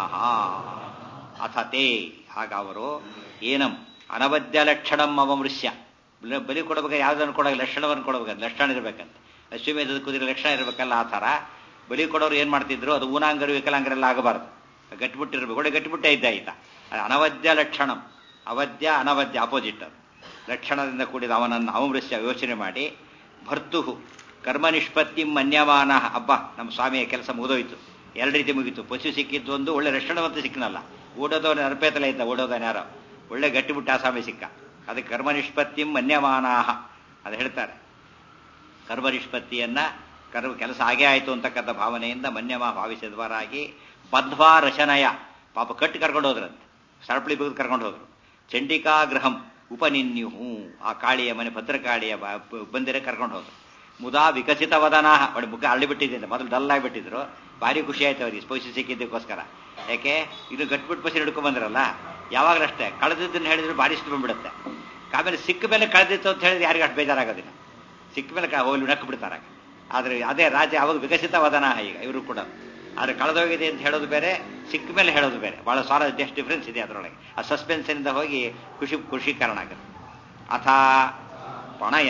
ಅಥತೆ ಆಗ ಅವರು ಏನಂ ಅನವದ್ಯ ಲಕ್ಷಣಂ ಅವಮೃಶ್ಯ ಬಲಿ- ಬಲಿ ಕೊಡಬೇಕು ಯಾವ್ದನ್ನು ಕೊಡಬೇಕು ಲಕ್ಷಣವನ್ನು ಕೊಡಬೇಕು ಲಕ್ಷಣ ಇರಬೇಕಂತ ಅಶ್ವಮೇಧದ ಕುದುರೆ ಲಕ್ಷಣ ಇರಬೇಕಲ್ಲ ಆ ಥರ ಬಲಿ ಕೊಡೋರು ಏನ್ ಮಾಡ್ತಿದ್ರು ಅದು ಊನಾಂಗರು ವಿಕಲಾಂಗರೆಲ್ಲ ಆಗಬಾರ್ದು ಗಟ್ಟಿಬಿಟ್ಟಿರ್ಬೇಕು ಒಳ್ಳೆ ಗಟ್ಟಿಬಿಟ್ಟೆ ಇದ್ದ ಆಯ್ತಾ ಅದು ಅನವದ್ಯ ಲಕ್ಷಣಂ ಅವಧ್ಯ ಅನವದ್ಯ ಅಪೋಸಿಟ್ ಅದು ಲಕ್ಷಣದಿಂದ ಕೂಡಿದ ಅವನನ್ನು ಅವಮೃಶ್ಯ ಯೋಚನೆ ಮಾಡಿ ಭರ್ತುಹು ಕರ್ಮ ನಿಷ್ಪತ್ತಿ ಮನ್ಯಮಾನ ಹಬ್ಬ ನಮ್ಮ ಸ್ವಾಮಿಯ ಕೆಲಸ ಮುಗಿದೋಯ್ತು ಎರಡು ರೀತಿ ಮುಗೀತು ಪಶು ಸಿಕ್ಕಿದ್ದು ಒಂದು ಒಳ್ಳೆ ಲಕ್ಷಣವಂತ ಸಿಕ್ಕನಲ್ಲ ಓಡೋದವನ ನರಪೇತಲೆ ಇದ್ದ ಓಡೋದವನ ಯಾರೋ ಒಳ್ಳೆ ಗಟ್ಟಿಬಿಟ್ಟ ಆ ಸ್ವಾಮಿ ಸಿಕ್ಕ ಅದಕ್ಕೆ ಕರ್ಮ ನಿಷ್ಪತ್ತಿ ಮನ್ಯಮಾನಾಹ ಅದು ಹೇಳ್ತಾರೆ ಕರ್ಮ ನಿಷ್ಪತ್ತಿಯನ್ನ ಕರ್ಮ ಕೆಲಸ ಆಗೇ ಆಯಿತು ಅಂತಕ್ಕಂಥ ಭಾವನೆಯಿಂದ ಮನ್ಯಮ ಭಾವಿಸಿದವರಾಗಿ ಬದ್ಧ್ವಾ ರಶನಯ ಪಾಪ ಕಟ್ಟಿ ಕರ್ಕೊಂಡು ಹೋದ್ರಂತೆ ಸರಪಳಿ ಬಿಗಿದು ಕರ್ಕೊಂಡು ಹೋದ್ರು ಚಂಡಿಕಾ ಗೃಹಂ ಉಪನಿನ್ಯು ಆ ಕಾಳಿಯ ಮನೆ ಭದ್ರಕಾಳಿಯ ಬ- ಬ- ಬಂದಿರ ಕರ್ಕೊಂಡು ಹೋದ್ರು ಮುದಾ ವಿಕಸಿತ ವದನಾಹ ಒಳ್ಳೆ ಮುಖ ಅಳ್ಳಿ ಬಿಟ್ಟಿದ್ದೆ ಮೊದಲು ಡಲ್ ಆಗಿಬಿಟ್ಟಿದ್ರು ಭಾರಿ ಖುಷಿ ಆಯ್ತು ಅವ್ರಿಗೆ ಸ್ಪೈಸಿ ಸಿಕ್ಕಿದ್ದಕ್ಕೋಸ್ಕರ ಯಾಕೆ ಇದು ಗಟ್ಬಿಟ್ಟು ಪಸಿ ಹಿಡ್ಕೊಂಡ್ ಬಂದ್ರಲ್ಲ ಯಾವಾಗಲಷ್ಟೇ ಕಳೆದಿದ್ದನ್ನು ಹೇಳಿದ್ರು ಭಾರಿ ಇಷ್ಟ ಬಂದ್ಬಿಡುತ್ತೆ ಆಮೇಲೆ ಸಿಕ್ಕ ಮೇಲೆ ಕಳೆದಿತ್ತು ಅಂತ ಹೇಳಿದ್ರೆ ಯಾರಿಗೂ ಅಷ್ಟು ಬೇಜಾರಾಗೋದಿಲ್ಲ ಸಿಕ್ಕ ಮೇಲೆ ಕ- ಹೋಗ್ಲಿ ನಕ್ಕು ಬಿಡ್ತಾರೆ ಆದ್ರೆ ಅದೇ ರಾಜ ಅವಾಗ ವಿಕಸಿತ ವದನ ಈಗ ಇವರು ಕೂಡ ಆದ್ರೆ ಕಳೆದೋಗಿದೆ ಅಂತ ಹೇಳೋದು ಬೇರೆ ಸಿಕ್ಕ ಮೇಲೆ ಹೇಳೋದು ಬೇರೆ ಬಹಳ ಸಾಲ ಎಷ್ಟು ಡಿಫ್ರೆನ್ಸ್ ಇದೆ ಅದರೊಳಗೆ ಆ ಸಸ್ಪೆನ್ಸಿನಿಂದ ಹೋಗಿ ಖುಷಿ ಖುಷಿ ಕಾರಣ ಆಗುತ್ತೆ ಅಥ ಪಣಯ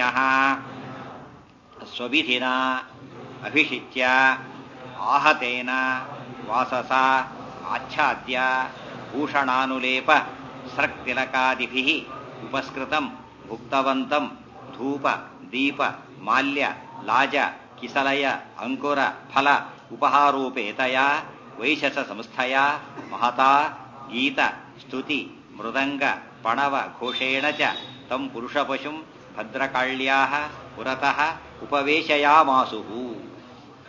ಸ್ವವಿಧಿನ ಅಭಿಷಿಚ್ಯ ಆಹತೇನ ವಾಸಸ ಆಚ್ಛಾದ್ಯ ಭೂಷಣಾನುಲೇಪ ಸ್ರಕ್ತಿಲಕಾದಿಭಿ ಉಪಸ್ಕೃತಂ ಭುಕ್ತವಂತಂ ಧೂಪ ದೀಪ ಮಾಲ್ಯ ಲಾಜ ಕಿಸಲಯ ಅಂಕುರ ಫಲ ಉಪಹಾರೋಪೇತಯ ವೈಶಸ ಸಂಸ್ಥಯ ಮಹತಾ ಗೀತ ಸ್ತುತಿ ಮೃದಂಗ ಪಣವ ಘೋಷೇಣ ಚ ತಂ ಪುರುಷಪಶುಂ ಭದ್ರಕಾಳ್ಯಾ ಪುರತಃ ಉಪವೇಶಯಾಮಾಸು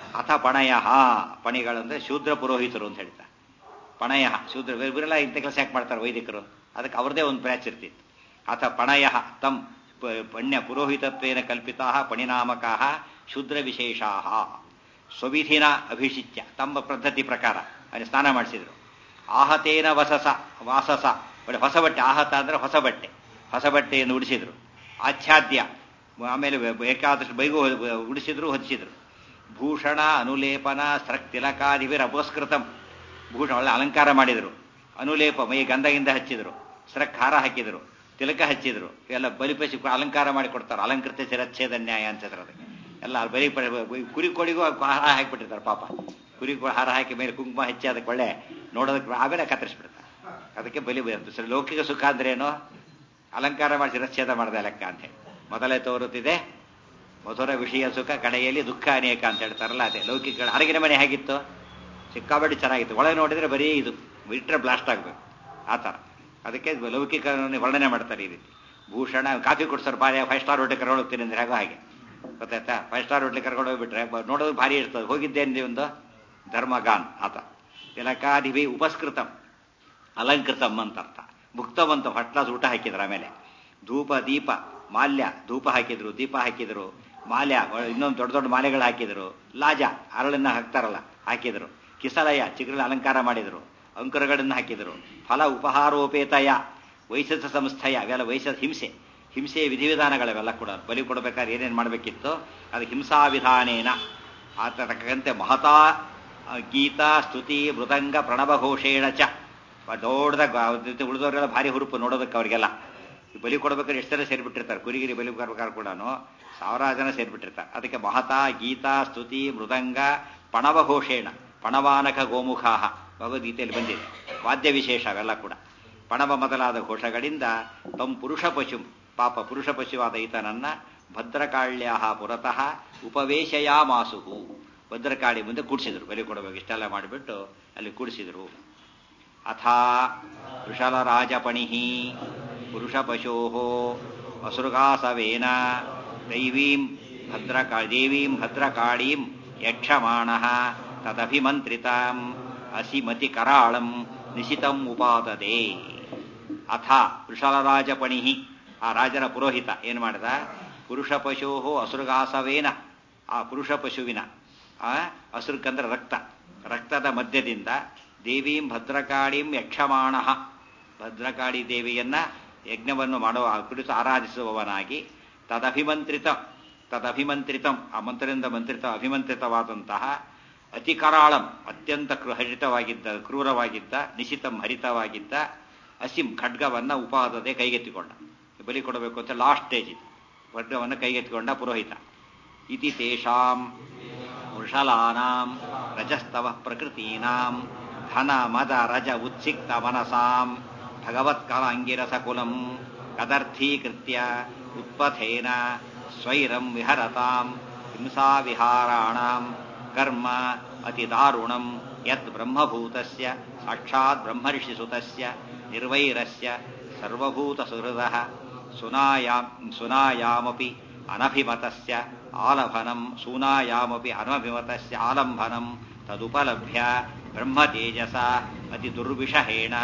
ಅಥ ಪಣಯ ಪಣಿಗಳಂದ್ರೆ ಶೂದ್ರ ಪುರೋಹಿತರು ಅಂತ ಹೇಳ್ತಾರೆ ಪಣಯ ಶೂದ್ರ ಇವರೆಲ್ಲ ಇಂಥ ಕೆಲಸ ಯಾಕೆ ಮಾಡ್ತಾರೆ ವೈದಿಕರು ಅದಕ್ಕೆ ಅವ್ರದೇ ಒಂದು ಬ್ಯಾಚ್ ಇರ್ತಿತ್ತು ಅಥ ಪಣಯ ತಮ್ ಪಣ್ಯ ಪುರೋಹಿತತ್ವೇನ ಕಲ್ಪಿತಾ ಪಣಿನಾಮಕಾ ಶೂದ್ರ ವಿಶೇಷಾ ಸ್ವವಿಧಿನ ಅಭಿಷಿಚ್ಯ ತಮ್ಮ ಪದ್ಧತಿ ಪ್ರಕಾರ ಅಲ್ಲಿ ಸ್ನಾನ ಮಾಡಿಸಿದ್ರು ಆಹತೇನ ವಸಸ ವಾಸಸ ಒಳ್ಳೆ ಹೊಸ ಬಟ್ಟೆ ಆಹತ ಅಂದ್ರೆ ಹೊಸ ಬಟ್ಟೆ ಹೊಸ ಬಟ್ಟೆಯನ್ನು ಉಡಿಸಿದ್ರು ಆಚ್ಛಾದ್ಯ ಆಮೇಲೆ ಬೇಕಾದಷ್ಟು ಬೈಗೂ ಉಡಿಸಿದ್ರು ಹೊದಿಸಿದ್ರು ಭೂಷಣ ಅನುಲೇಪನ ಸ್ರಕ್ ತಿಲಕಾದಿವಿರ ಅಪೋಸ್ಕೃತಂ ಭೂಷಣ ಒಳ್ಳೆ ಅಲಂಕಾರ ಮಾಡಿದರು ಅನುಲೇಪ ಮೈ ಗಂಧಗಿಂದ ಹಚ್ಚಿದ್ರು ಸ್ರಕ್ ಹಾರ ಹಾಕಿದ್ರು ತಿಲಕ ಹಚ್ಚಿದ್ರು ಎಲ್ಲ ಬಲಿಪಸಿ ಅಲಂಕಾರ ಮಾಡಿ ಕೊಡ್ತಾರೆ ಅಲಂಕೃತ ಶಿರಚ್ಛೇದ ನ್ಯಾಯ ಅಂತಿದ್ರು ಅದಕ್ಕೆ ಎಲ್ಲ ಬಲಿ ಕುರಿ ಕೋಳಿಗೂ ಹಾರ ಹಾಕಿಬಿಟ್ಟಿರ್ತಾರೆ ಪಾಪ ಕುರಿ ಹಾರ ಹಾಕಿ ಮೇಲೆ ಕುಂಕುಮ ಹಚ್ಚಿ ಅದಕ್ಕೆ ಒಳ್ಳೆ ನೋಡೋದಕ್ಕೆ ಆಮೇಲೆ ಕತ್ತರಿಸ್ಬಿಡ್ತಾರೆ ಅದಕ್ಕೆ ಬಲಿ ಬಂತು ಸರಿ ಲೌಕಿಕ ಸುಖ ಅಂದ್ರೇನು ಅಲಂಕಾರ ಮಾಡಿ ಶಿರಚ್ಛೇದ ಮಾಡಿದೆ ಲೆಕ್ಕ ಅಂತ ಹೇಳಿ ಮೊದಲೇ ತೋರುತ್ತಿದೆ ಮಧುರ ವಿಷಯ ಸುಖ ಕಡೆಯಲ್ಲಿ ದುಃಖ ಅನೇಕ ಅಂತ ಹೇಳ್ತಾರಲ್ಲ ಅದೇ ಲೌಕಿಕ ಅರಗಿನ ಮನೆ ಹೇಗಿತ್ತು ಸಿಕ್ಕಾಬಡ್ಡಿ ಚೆನ್ನಾಗಿತ್ತು ಒಳಗೆ ನೋಡಿದ್ರೆ ಬರೀ ಇದು ಬಿಟ್ರೆ ಬ್ಲಾಸ್ಟ್ ಆಗಬೇಕು ಆ ಥರ ಅದಕ್ಕೆ ಲೌಕಿಕ ವರ್ಣನೆ ಮಾಡ್ತಾರೆ ಈ ರೀತಿ ಭೂಷಣ ಕಾಫಿ ಕೊಡ್ತಾರೆ ಭಾರಿ ಫೈವ್ ಸ್ಟಾರ್ ಹೋಟೆಲ್ ಕರ್ಕೊಂಡು ಹೋಗ್ತೀನಿ ಅಂದ್ರೆ ಹೇಗೋ ಹಾಗೆ ಗೊತ್ತಾಯ್ತಾ ಫೈವ್ ಸ್ಟಾರ್ ಹೋಟ್ಲಿಗೆ ಕರ್ಕೊಂಡು ಹೋಗ್ಬಿಟ್ರೆ ನೋಡೋದು ಭಾರಿ ಇರ್ತದೆ ಹೋಗಿದ್ದೇನೆ ಒಂದು ಧರ್ಮಗಾನ್ ಆತ ತಿಲಕಾದಿಭಿ ಉಪಸ್ಕೃತಂ ಅಲಂಕೃತಂ ಅಂತ ಅರ್ಥ ಭುಕ್ತಂ ಅಂತ ಹೊಟ್ಲಾಸ್ ಊಟ ಹಾಕಿದ್ರು ಆಮೇಲೆ ಧೂಪ ದೀಪ ಮಾಲ್ಯ ಧೂಪ ಹಾಕಿದ್ರು ದೀಪ ಹಾಕಿದ್ರು ಮಾಲ್ಯ ಇನ್ನೊಂದು ದೊಡ್ಡ ದೊಡ್ಡ ಮಾಲೆಗಳು ಹಾಕಿದ್ರು ಲಾಜ ಅರಳನ್ನ ಹಾಕ್ತಾರಲ್ಲ ಹಾಕಿದ್ರು ಕಿಸಲಯ ಚಿಗುರಲ್ಲಿ ಅಲಂಕಾರ ಮಾಡಿದ್ರು ಅಂಕುರಗಳನ್ನು ಹಾಕಿದ್ರು ಫಲ ಉಪಹಾರೋಪೇತಯ ವೈಶಸ ಸಂಸ್ಥೆಯ ಅವೆಲ್ಲ ವೈಶಸ್ ಹಿಂಸೆ ಹಿಂಸೆಯ ವಿಧಿವಿಧಾನಗಳವೆಲ್ಲ ಕೂಡ ಬಲಿ ಕೊಡಬೇಕಾದ್ರೆ ಏನೇನು ಮಾಡಬೇಕಿತ್ತು ಅದು ಹಿಂಸಾ ವಿಧಾನೇನ ಆತ ತಕ್ಕಂತೆ ಮಹತಾ ಗೀತಾ ಸ್ತುತಿ ಮೃದಂಗ ಪ್ರಣವಘೋಷೇಣ ಚ ದೊಡ್ಡದಾಗ ಉಳಿದವರೆಲ್ಲ ಭಾರಿ ಹುರುಪು ನೋಡೋದಕ್ಕೆ ಅವರಿಗೆಲ್ಲ ಬಲಿ ಕೊಡ್ಬೇಕಾದ್ರೆ ಎಷ್ಟು ಜನ ಸೇರಿಬಿಟ್ಟಿರ್ತಾರೆ ಕುರಿಗಿರಿ ಬಲಿ ಕೊಡ್ಬೇಕಾದ್ರೆ ಕೂಡ ಸಾವಿರಾರು ಜನ ಸೇರಿಬಿಟ್ಟಿರ್ತಾರೆ ಅದಕ್ಕೆ ಮಹತಾ ಗೀತಾ ಸ್ತುತಿ ಮೃದಂಗ ಪಣವಘೋಷೇಣ ಪಣವಾನಕ ಗೋಮುಖಾಹ ಭಗವದ್ಗೀತೆಯಲ್ಲಿ ಬಂದಿದೆ ವಾದ್ಯ ವಿಶೇಷ ಅವೆಲ್ಲ ಕೂಡ ಪಣವ ಮೊದಲಾದ ಘೋಷಗಳಿಂದ ತಮ್ಮ ಪುರುಷ ಪಶು ಪಾಪ ಪುರುಷ ಪಶುವಾದ ಈತನನ್ನ ಭದ್ರಕಾಳ್ಯ ಪುರತಃ ಉಪವೇಶಯಾಮಾಸುಹು ಭದ್ರಕಾಳಿ ಮುಂದೆ ಕೂಡಿಸಿದ್ರು ಬಲಿ ಕೊಡಬೇಕು ಇಷ್ಟೆಲ್ಲ ಮಾಡಿಬಿಟ್ಟು ಅಲ್ಲಿ ಕೂಡಿಸಿದ್ರು ಅಥಾ ವೃಷಲರಾಜಪಣಿ ಪುರುಷ ಪಶೋ ಅಸುರ್ಗಾಸವೇನ ದೈವೀಂ ಭದ್ರಕಾ ದೇವೀಂ ಭದ್ರಕಾಳೀಂ ಯಕ್ಷಮಾಣ ತದಭಿಮಂತ್ರಿತಾಂ ಅಸಿಮತಿ ಕರಾಳಂ ನಿಶಿತಂ ಉಪಾದದೆ ಅಥ ವೃಷಲರಾಜಪಣಿ ಆ ರಾಜನ ಪುರೋಹಿತ ಏನು ಮಾಡಿದ ಪುರುಷ ಪಶೋ ಅಸುರ್ಗಾಸವೇನ ಆ ಪುರುಷ ಪಶುವಿನ ಆ ಅಸುರ್ಕಂದ್ರೆ ರಕ್ತ ರಕ್ತದ ಮಧ್ಯದಿಂದ ದೇವೀಂ ಭದ್ರಕಾಳಿಂ ಯಕ್ಷಮಾಣ ಭದ್ರಕಾಳಿ ದೇವಿಯನ್ನ ಯಜ್ಞವನ್ನು ಮಾಡುವ ಕುರಿತು ಆರಾಧಿಸುವವನಾಗಿ ತದಭಿಮಂತ್ರಿತ ತದಭಿಮಂತ್ರಿತಂ ಆ ಮಂತ್ರದಿಂದ ಮಂತ್ರಿತ ಅಭಿಮಂತ್ರಿತವಾದಂತಹ ಅತಿ ಕರಾಳಂ ಅತ್ಯಂತ ಹರಿತವಾಗಿದ್ದ ಕ್ರೂರವಾಗಿದ್ದ ನಿಶಿತಂ ಹರಿತವಾಗಿದ್ದ ಅಸಿಂ ಖಡ್ಗವನ್ನ ಉಪಾದದೆ ಕೈಗೆತ್ತಿಕೊಂಡ ಬಲಿ ಕೊಡಬೇಕು ಅಂತ ಲಾಸ್ಟ್ ಸ್ಟೇಜ್ ಇದು ಖಡ್ಗವನ್ನು ಕೈಗೆತ್ತಿಕೊಂಡ ಪುರೋಹಿತ ಇತಿ ತೇಷಾಂ ವೃಷಲಾನಾಂ ರಜಸ್ತವ ಪ್ರಕೃತೀನಾಂ ಧನ ಮದ ರಜ ಉತ್ಸಿಕ್ತ ಮನಸಾಂ ಭಗವತ್ಕಲ ಅಂಗಿರಸಕುಲಂ ಕದರ್ಥೀಕೃತ್ಯ ಉತ್ಪಥೇನ ಸ್ವೈರಂ ವಿಹರತಾಂ ಹಿಂಸಾವಿಹಾರಾಣಾಂ ಕರ್ಮ ಅತಿದಾರುಣಂ ಯತ್ ಬ್ರಹ್ಮಭೂತಸ್ಯ ಸಾಕ್ಷಾತ್ ಬ್ರಹ್ಮರ್ಷಿಸುತಸ್ಯ ನಿರ್ವೈರಸ್ಯ ಸರ್ವಭೂತಸುಹೃದಃ ಸುನಾಯಾಂ ಸುನಾಯಾಮಪಿ ಅನಭಿಮತಸ್ಯ ಆಲಭನಂ ಸೂನಾಯಾಮಪಿ ಅನಭಿಮತಸ್ಯ ಆಲಂಬನಂ ತದುಪಲಭ್ಯ ಬ್ರಹ್ಮತೇಜಸ ಅತಿ ದುರ್ವಿಷಹೇಣ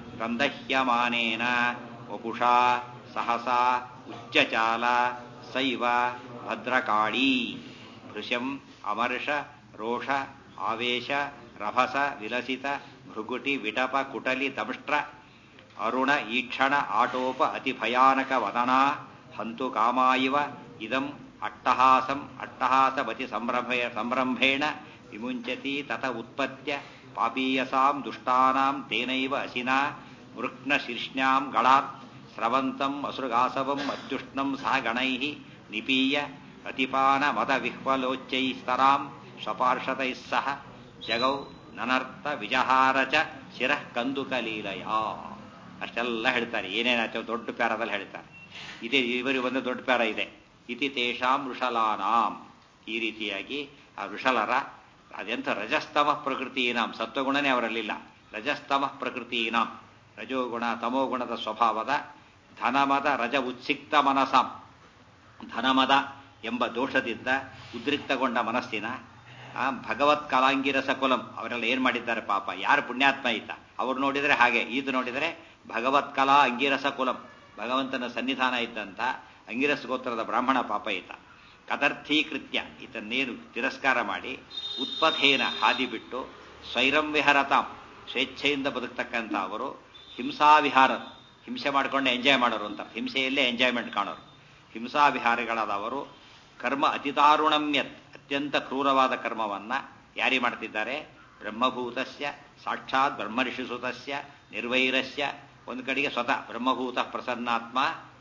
ಕಂದಹ್ಯಮಾನೇನ ವಪುಷಾ ಸಹಸಾ ಉಚ್ಚಚಾಲ ಸೈವ ಭದ್ರಕಾಳೀ ಭೃಶಂ ಅಮರ್ಷ ರೋಷ ಆವೇಶ ರಭಸ ವಿಲಸಿತ ಭೃಗುಟಿ ವಿಟಪ ಕುಟಲಿ ದಂಷ್ಟ್ರ ಅರುಣ ಈಕ್ಷಣ ಆಟೋಪ ಅತಿ ಭಯಾನಕ ವದನಾ ಹಂತು ಕಾಮಾಯಿವ ಇದಂ ಅಟ್ಟಹಾಸಂ ಅಟ್ಟಹಾಸಮತಿ ಸಂಭ್ರಮೇ ಸಂಭ್ರಂಭೇಣ ವಿಮುಂಚತಿ ತತ ಉತ್ಪತ್ಯ ಪಾಪೀಯಸಾಂ ದುಷ್ಟಾನಾಂ ತೇನೈವ ಅಸಿನಾ ವೃಕ್ನ ಶೀರ್ಷ್ಣ್ಯಾಂ ಗಳಾತ್ ಸ್ರವಂತಂ ಅಸೃಗಾಸವಂ ಅತ್ಯುಷ್ಣಂ ಸಹ ಗಣೈಃ ನಿಪೀಯ ಅತಿಪಾನ ಮದ ವಿಹ್ವಲೋಚ್ಚೈಸ್ತರಾಂ ಸ್ವಪಾರ್ಷತೈಃ ಸಹ ಜಗೌ ನನರ್ಥ ವಿಜಹಾರ ಚ ಶಿರಃ ಕಂದುಕಲೀಲಯ ಅಷ್ಟೆಲ್ಲ ಹೇಳ್ತಾರೆ ಏನೇನಾಯ್ತು ದೊಡ್ಡ ಪ್ಯಾರದಲ್ಲಿ ಹೇಳ್ತಾರೆ ಇದೇ ಇವರಿಗೆ ಒಂದು ದೊಡ್ಡ ಪ್ಯಾರ ಇದೆ ಇತಿ ತೇಷಾಂ ವೃಷಲಾನಾಂ ಈ ರೀತಿಯಾಗಿ ಆ ವೃಷಲರ ಅದೆಂಥ ರಜಸ್ತಮ ಪ್ರಕೃತಿನಾಂ ಸತ್ವಗುಣನೇ ಅವರಲ್ಲಿಲ್ಲ ರಜಸ್ತಮ ಪ್ರಕೃತಿನಾಂ ರಜೋಗುಣ ತಮೋಗುಣದ ಸ್ವಭಾವದ ಧನಮದ ರಜ ಉತ್ಸಿಕ್ತ ಮನಸಾಂ ಧನಮದ ಎಂಬ ದೋಷದಿಂದ ಉದ್ರಿಕ್ತಗೊಂಡ ಮನಸ್ಸಿನ ಆ ಭಗವತ್ ಕಲಾಂಗಿರಸ ಕುಲಂ ಅವರೆಲ್ಲ ಏನ್ ಮಾಡಿದ್ದಾರೆ ಪಾಪ ಯಾರು ಪುಣ್ಯಾತ್ಮ ಈತ ಅವ್ರು ನೋಡಿದರೆ ಹಾಗೆ ಈತ ನೋಡಿದರೆ ಭಗವತ್ ಕಲಾ ಅಂಗಿರಸ ಕುಲಂ ಭಗವಂತನ ಸನ್ನಿಧಾನ ಇದ್ದಂತ ಅಂಗಿರಸ ಗೋತ್ರದ ಬ್ರಾಹ್ಮಣ ಪಾಪ ಈತ ಕದರ್ಥೀಕೃತ್ಯ ಈತನ್ನೇನು ತಿರಸ್ಕಾರ ಮಾಡಿ ಉತ್ಪಥೇನ ಹಾದಿ ಬಿಟ್ಟು ಸ್ವೈರಂ ವಿಹರತಾಂ ಸ್ವೇಚ್ಛೆಯಿಂದ ಬದುಕ್ತಕ್ಕಂಥ ಅವರು ಹಿಂಸಾವಿಹಾರ ಹಿಂಸೆ ಮಾಡ್ಕೊಂಡೆ ಎಂಜಾಯ್ ಮಾಡೋರು ಅಂತ ಹಿಂಸೆಯಲ್ಲೇ ಎಂಜಾಯ್ಮೆಂಟ್ ಕಾಣೋರು ಹಿಂಸಾವಿಹಾರಿಗಳಾದವರು ಕರ್ಮ ಅತಿದಾರುಣಮ್ಯತ್ ಅತ್ಯಂತ ಕ್ರೂರವಾದ ಕರ್ಮವನ್ನ ಯಾರಿ ಮಾಡ್ತಿದ್ದಾರೆ ಬ್ರಹ್ಮಭೂತಸ್ಯ ಸಾಕ್ಷಾತ್ ಬ್ರಹ್ಮರ್ಷಿಸುತಸ್ಯ ನಿರ್ವೈರಸ್ಯ ಒಂದು ಕಡೆಗೆ ಸ್ವತಃ ಬ್ರಹ್ಮಭೂತ ಪ್ರಸನ್ನಾತ್ಮ